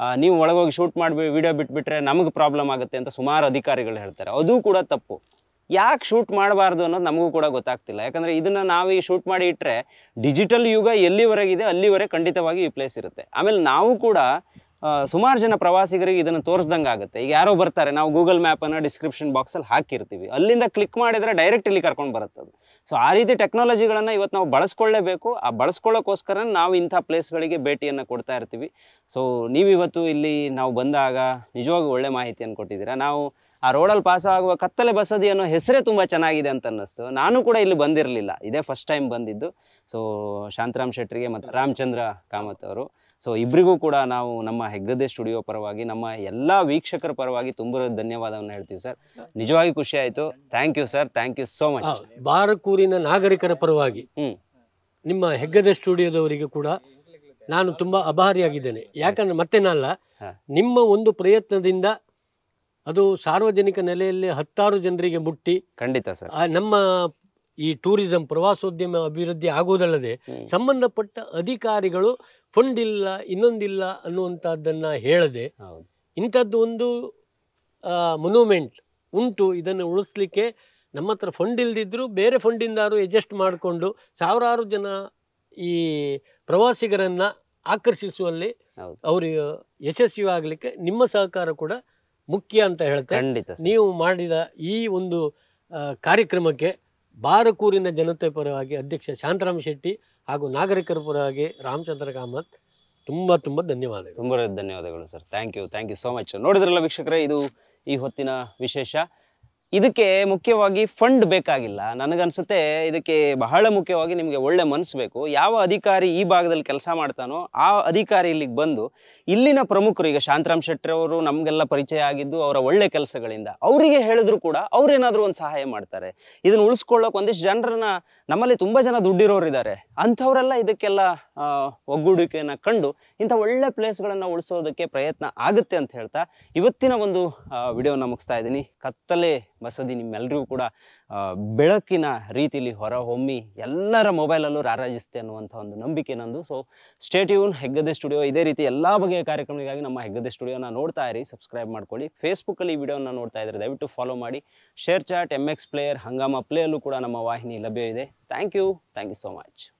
ಆ, ನೀವು ಒಳಗೋಗಿ ಶೂಟ್ ಮಾಡಿ ವಿಡಿಯೋ ಬಿಟ್ಬಿಟ್ರೆ ನಮಗೆ ಪ್ರಾಬ್ಲಮ್ ಆಗುತ್ತೆ ಅಂತ ಸುಮಾರು ಅಧಿಕಾರಿಗಳು ಹೇಳ್ತಾರೆ ಅದು ಕೂಡ ತಪ್ಪು ಯಾಕೆ ಶೂಟ್ ಮಾಡಬಾರ್ದು ಅನ್ನೋದು ನಮಗೂ ಕೂಡ ಗೊತ್ತಾಗ್ತಿಲ್ಲ ಯಾಕಂದರೆ ಇದನ್ನು ನಾವು ಈ ಶೂಟ್ ಮಾಡಿ ಇಟ್ಟರೆ ಡಿಜಿಟಲ್ ಯುಗ ಎಲ್ಲಿವರೆಗಿದೆ ಅಲ್ಲಿವರೆಗೆ ಖಂಡಿತವಾಗಿ ಈ ಪ್ಲೇಸ್ ಇರುತ್ತೆ ಆಮೇಲೆ ನಾವು ಕೂಡ ಸುಮಾರು ಜನ ಪ್ರವಾಸಿಗರಿಗೆ ಇದನ್ನು ತೋರಿಸ್ದಂಗೆ ಆಗುತ್ತೆ ಈಗ ಯಾರೋ ಬರ್ತಾರೆ ನಾವು ಗೂಗಲ್ ಮ್ಯಾಪನ್ನು ಡಿಸ್ಕ್ರಿಪ್ಷನ್ ಬಾಕ್ಸಲ್ಲಿ ಹಾಕಿರ್ತೀವಿ ಅಲ್ಲಿಂದ ಕ್ಲಿಕ್ ಮಾಡಿದರೆ ಡೈರೆಕ್ಟ್ ಇಲ್ಲಿ ಕರ್ಕೊಂಡು ಬರುತ್ತೆ ಅದು ಸೊ ಆ ರೀತಿ ಟೆಕ್ನಾಲಜಿಗಳನ್ನು ಇವತ್ತು ನಾವು ಬಳಸ್ಕೊಳ್ಳೇಬೇಕು ಆ ಬಳಸ್ಕೊಳ್ಳೋಕ್ಕೋಸ್ಕರ ನಾವು ಇಂಥ ಪ್ಲೇಸ್ಗಳಿಗೆ ಭೇಟಿಯನ್ನು ಕೊಡ್ತಾ ಇರ್ತೀವಿ ಸೊ ನೀವಿವತ್ತು ಇಲ್ಲಿ ನಾವು ಬಂದಾಗ ನಿಜವಾಗೂ ಒಳ್ಳೆ ಮಾಹಿತಿಯನ್ನು ಕೊಟ್ಟಿದ್ದೀರಾ ನಾವು ಆ ರೋಡಲ್ಲಿ ಪಾಸ್ ಆಗುವ ಕತ್ತಲೆ ಬಸದಿ ಅನ್ನೋ ಹೆಸರೇ ತುಂಬ ಚೆನ್ನಾಗಿದೆ ಅಂತ ಅನ್ನಿಸ್ತು ನಾನು ಕೂಡ ಇಲ್ಲಿ ಬಂದಿರಲಿಲ್ಲ ಇದೇ ಫಸ್ಟ್ ಟೈಮ್ ಬಂದಿದ್ದು ಸೊ ಶಾಂತರಾಮ್ ಶೆಟ್ರಿಗೆ ಮತ್ತು ರಾಮಚಂದ್ರ ಕಾಮತ್ ಅವರು ಸೊ ಇಬ್ಬರಿಗೂ ಕೂಡ ನಾವು ನಮ್ಮ ಹೆಗ್ಗದ್ದೆ ಸ್ಟುಡಿಯೋ ಪರವಾಗಿ ನಮ್ಮ ಎಲ್ಲ ವೀಕ್ಷಕರ ಪರವಾಗಿ ತುಂಬ ಧನ್ಯವಾದವನ್ನು ಹೇಳ್ತೀವಿ ಸರ್ ನಿಜವಾಗಿ ಖುಷಿ ಆಯಿತು thank you sir thank you so much ಬಾರಕೂರಿನ ನಾಗರಿಕರ ಪರವಾಗಿ ಹ್ಮ್. ನಿಮ್ಮ ಹೆಗ್ಗದ ಸ್ಟುಡಿಯೋದವರಿಗೆ ಕೂಡ ನಾನು ತುಂಬ ಅಭಾರಿಯಾಗಿದ್ದೇನೆ ಯಾಕಂದ್ರೆ ಮತ್ತೇನಲ್ಲ ಹಾ. ನಿಮ್ಮ ಒಂದು ಪ್ರಯತ್ನದಿಂದ ಅದು ಸಾರ್ವಜನಿಕ ನೆಲೆಯಲ್ಲಿ ಹತ್ತಾರು ಜನರಿಗೆ ಮುಟ್ಟಿ ಖಂಡಿತ ಸರ್ ಆ ನಮ್ಮ ಈ ಟೂರಿಸಂ ಪ್ರವಾಸೋದ್ಯಮ ಅಭಿವೃದ್ಧಿ ಆಗುವುದಲ್ಲದೆ ಹ್ಮ್. ಸಂಬಂಧಪಟ್ಟ ಅಧಿಕಾರಿಗಳು ಫಂಡ್ ಇಲ್ಲ ಇನ್ನೊಂದಿಲ್ಲ ಅನ್ನುವಂಥದ್ದನ್ನ ಹೇಳದೆ ಹೌದು ಇಂಥದ್ದು ಒಂದು ಮೊನ್ಯುಮೆಂಟ್ ಉಂಟು ಇದನ್ನು ಉಳಿಸ್ಲಿಕ್ಕೆ ನಮ್ಮ ಹತ್ರ ಫಂಡ್ ಇಲ್ದಿದ್ರು ಬೇರೆ ಫಂಡಿಂದಾರು ಅಡ್ಜಸ್ಟ್ ಮಾಡಿಕೊಂಡು ಸಾವಿರಾರು ಜನ ಈ ಪ್ರವಾಸಿಗರನ್ನ ಆಕರ್ಷಿಸುವಲ್ಲಿ ಹೌದು. ಅವರಿಗೆ ಯಶಸ್ವಿ ಆಗಲಿಕ್ಕೆ ನಿಮ್ಮ ಸಹಕಾರ ಕೂಡ ಮುಖ್ಯ ಅಂತ ಹೇಳ್ತೇನೆ ಖಂಡಿತ ಸರ್ ನೀವು ಮಾಡಿದ ಈ ಒಂದು ಆ, ಕಾರ್ಯಕ್ರಮಕ್ಕೆ ಬಾರಕೂರಿನ ಜನತೆ ಪರವಾಗಿ ಅಧ್ಯಕ್ಷ ಶಾಂತರಾಮ್ ಶೆಟ್ಟಿ ಹಾಗೂ ನಾಗರಿಕರ ಪರವಾಗಿ ರಾಮಚಂದ್ರ ಕಾಮತ್ ತುಂಬ ತುಂಬ ಧನ್ಯವಾದಗಳು ತುಂಬ ಧನ್ಯವಾದಗಳು sir thank you thank you so much ನೋಡಿದ್ರಲ್ಲ ವೀಕ್ಷಕರೇ ಇದು ಈ ಹೊತ್ತಿನ ವಿಶೇಷ ಇದಕ್ಕೆ ಮುಖ್ಯವಾಗಿ ಫಂಡ್ ಬೇಕಾಗಿಲ್ಲ ನನಗನ್ಸುತ್ತೆ ಇದಕ್ಕೆ ಬಹಳ ಮುಖ್ಯವಾಗಿ ನಿಮಗೆ ಒಳ್ಳೆ ಮನಸ್ಸು ಬೇಕು ಯಾವ ಅಧಿಕಾರಿ ಈ ಭಾಗದಲ್ಲಿ ಕೆಲಸ ಮಾಡ್ತಾನೋ ಆ ಅಧಿಕಾರಿ ಇಲ್ಲಿಗೆ ಬಂದು ಇಲ್ಲಿನ ಪ್ರಮುಖರು ಈಗ ಶಾಂತರಾಮ್ ಶೆಟ್ಟಿ ಅವರು ನಮಗೆಲ್ಲ ಪರಿಚಯ ಆಗಿದ್ದು ಅವರ ಒಳ್ಳೆ ಕೆಲಸಗಳಿಂದ ಅವರಿಗೆ ಹೇಳಿದ್ರು ಕೂಡ ಅವ್ರೇನಾದರೂ ಒಂದು ಸಹಾಯ ಮಾಡ್ತಾರೆ ಇದನ್ನು ಉಳಿಸ್ಕೊಳ್ಳೋಕೆ ಒಂದಿಷ್ಟು ಜನರನ್ನ ನಮ್ಮಲ್ಲಿ ತುಂಬ ಜನ ದುಡ್ಡಿರೋರು ಇದ್ದಾರೆ ಅಂಥವರೆಲ್ಲ ಇದಕ್ಕೆಲ್ಲ ಆ, ಒಗ್ಗೂಡಿಕೆಯನ್ನು ಕಂಡು ಇಂಥ ಒಳ್ಳೆ ಪ್ಲೇಸ್ಗಳನ್ನು ಉಳಿಸೋದಕ್ಕೆ ಪ್ರಯತ್ನ ಆಗುತ್ತೆ ಅಂತ ಹೇಳ್ತಾ ಇವತ್ತಿನ ಒಂದು ವಿಡಿಯೋನ ಮುಗಿಸ್ತಾ ಇದ್ದೀನಿ ಕತ್ತಲೆ ಬಸದಿ ನಿಮ್ಮೆಲ್ಲರಿಗೂ ಕೂಡ ಆ, ಬೆಳಕಿನ ರೀತಿಲಿ ಹೊರ ಹೊಮ್ಮಿ ಎಲ್ಲರ ಮೊಬೈಲಲ್ಲೂ ರಾರಾಜಿಸುತ್ತೆ ಅನ್ನುವಂಥ ಒಂದು ನಂಬಿಕೆ ನಂದು ಸೊ ಸ್ಟೇಟ್ಯೂನ್ ಹೆಗ್ಗದೆ ಸ್ಟುಡಿಯೋ ಇದೇ ರೀತಿ ಎಲ್ಲ ಬಗೆಯ ಕಾರ್ಯಕ್ರಮಗಳಿಗಾಗಿ ನಮ್ಮ ಹೆಗ್ಗದೆ ಸ್ಟುಡಿಯೋನ ನೋಡ್ತಾ ಇರಿ ಸಬ್ಸ್ಕ್ರೈಬ್ ಮಾಡ್ಕೊಳ್ಳಿ ಫೇಸ್ಬುಕ್ಕಲ್ಲಿ ಈ ವಿಡಿಯೋನ ನೋಡ್ತಾ ಇದ್ರೆ ದಯವಿಟ್ಟು ಫಾಲೋ ಮಾಡಿ ShareChat M X player Hungama ಪ್ಲೇಯಲ್ಲೂ ಕೂಡ ನಮ್ಮ ವಾಹಿನಿ ಲಭ್ಯ ಇದೆ thank you thank you so much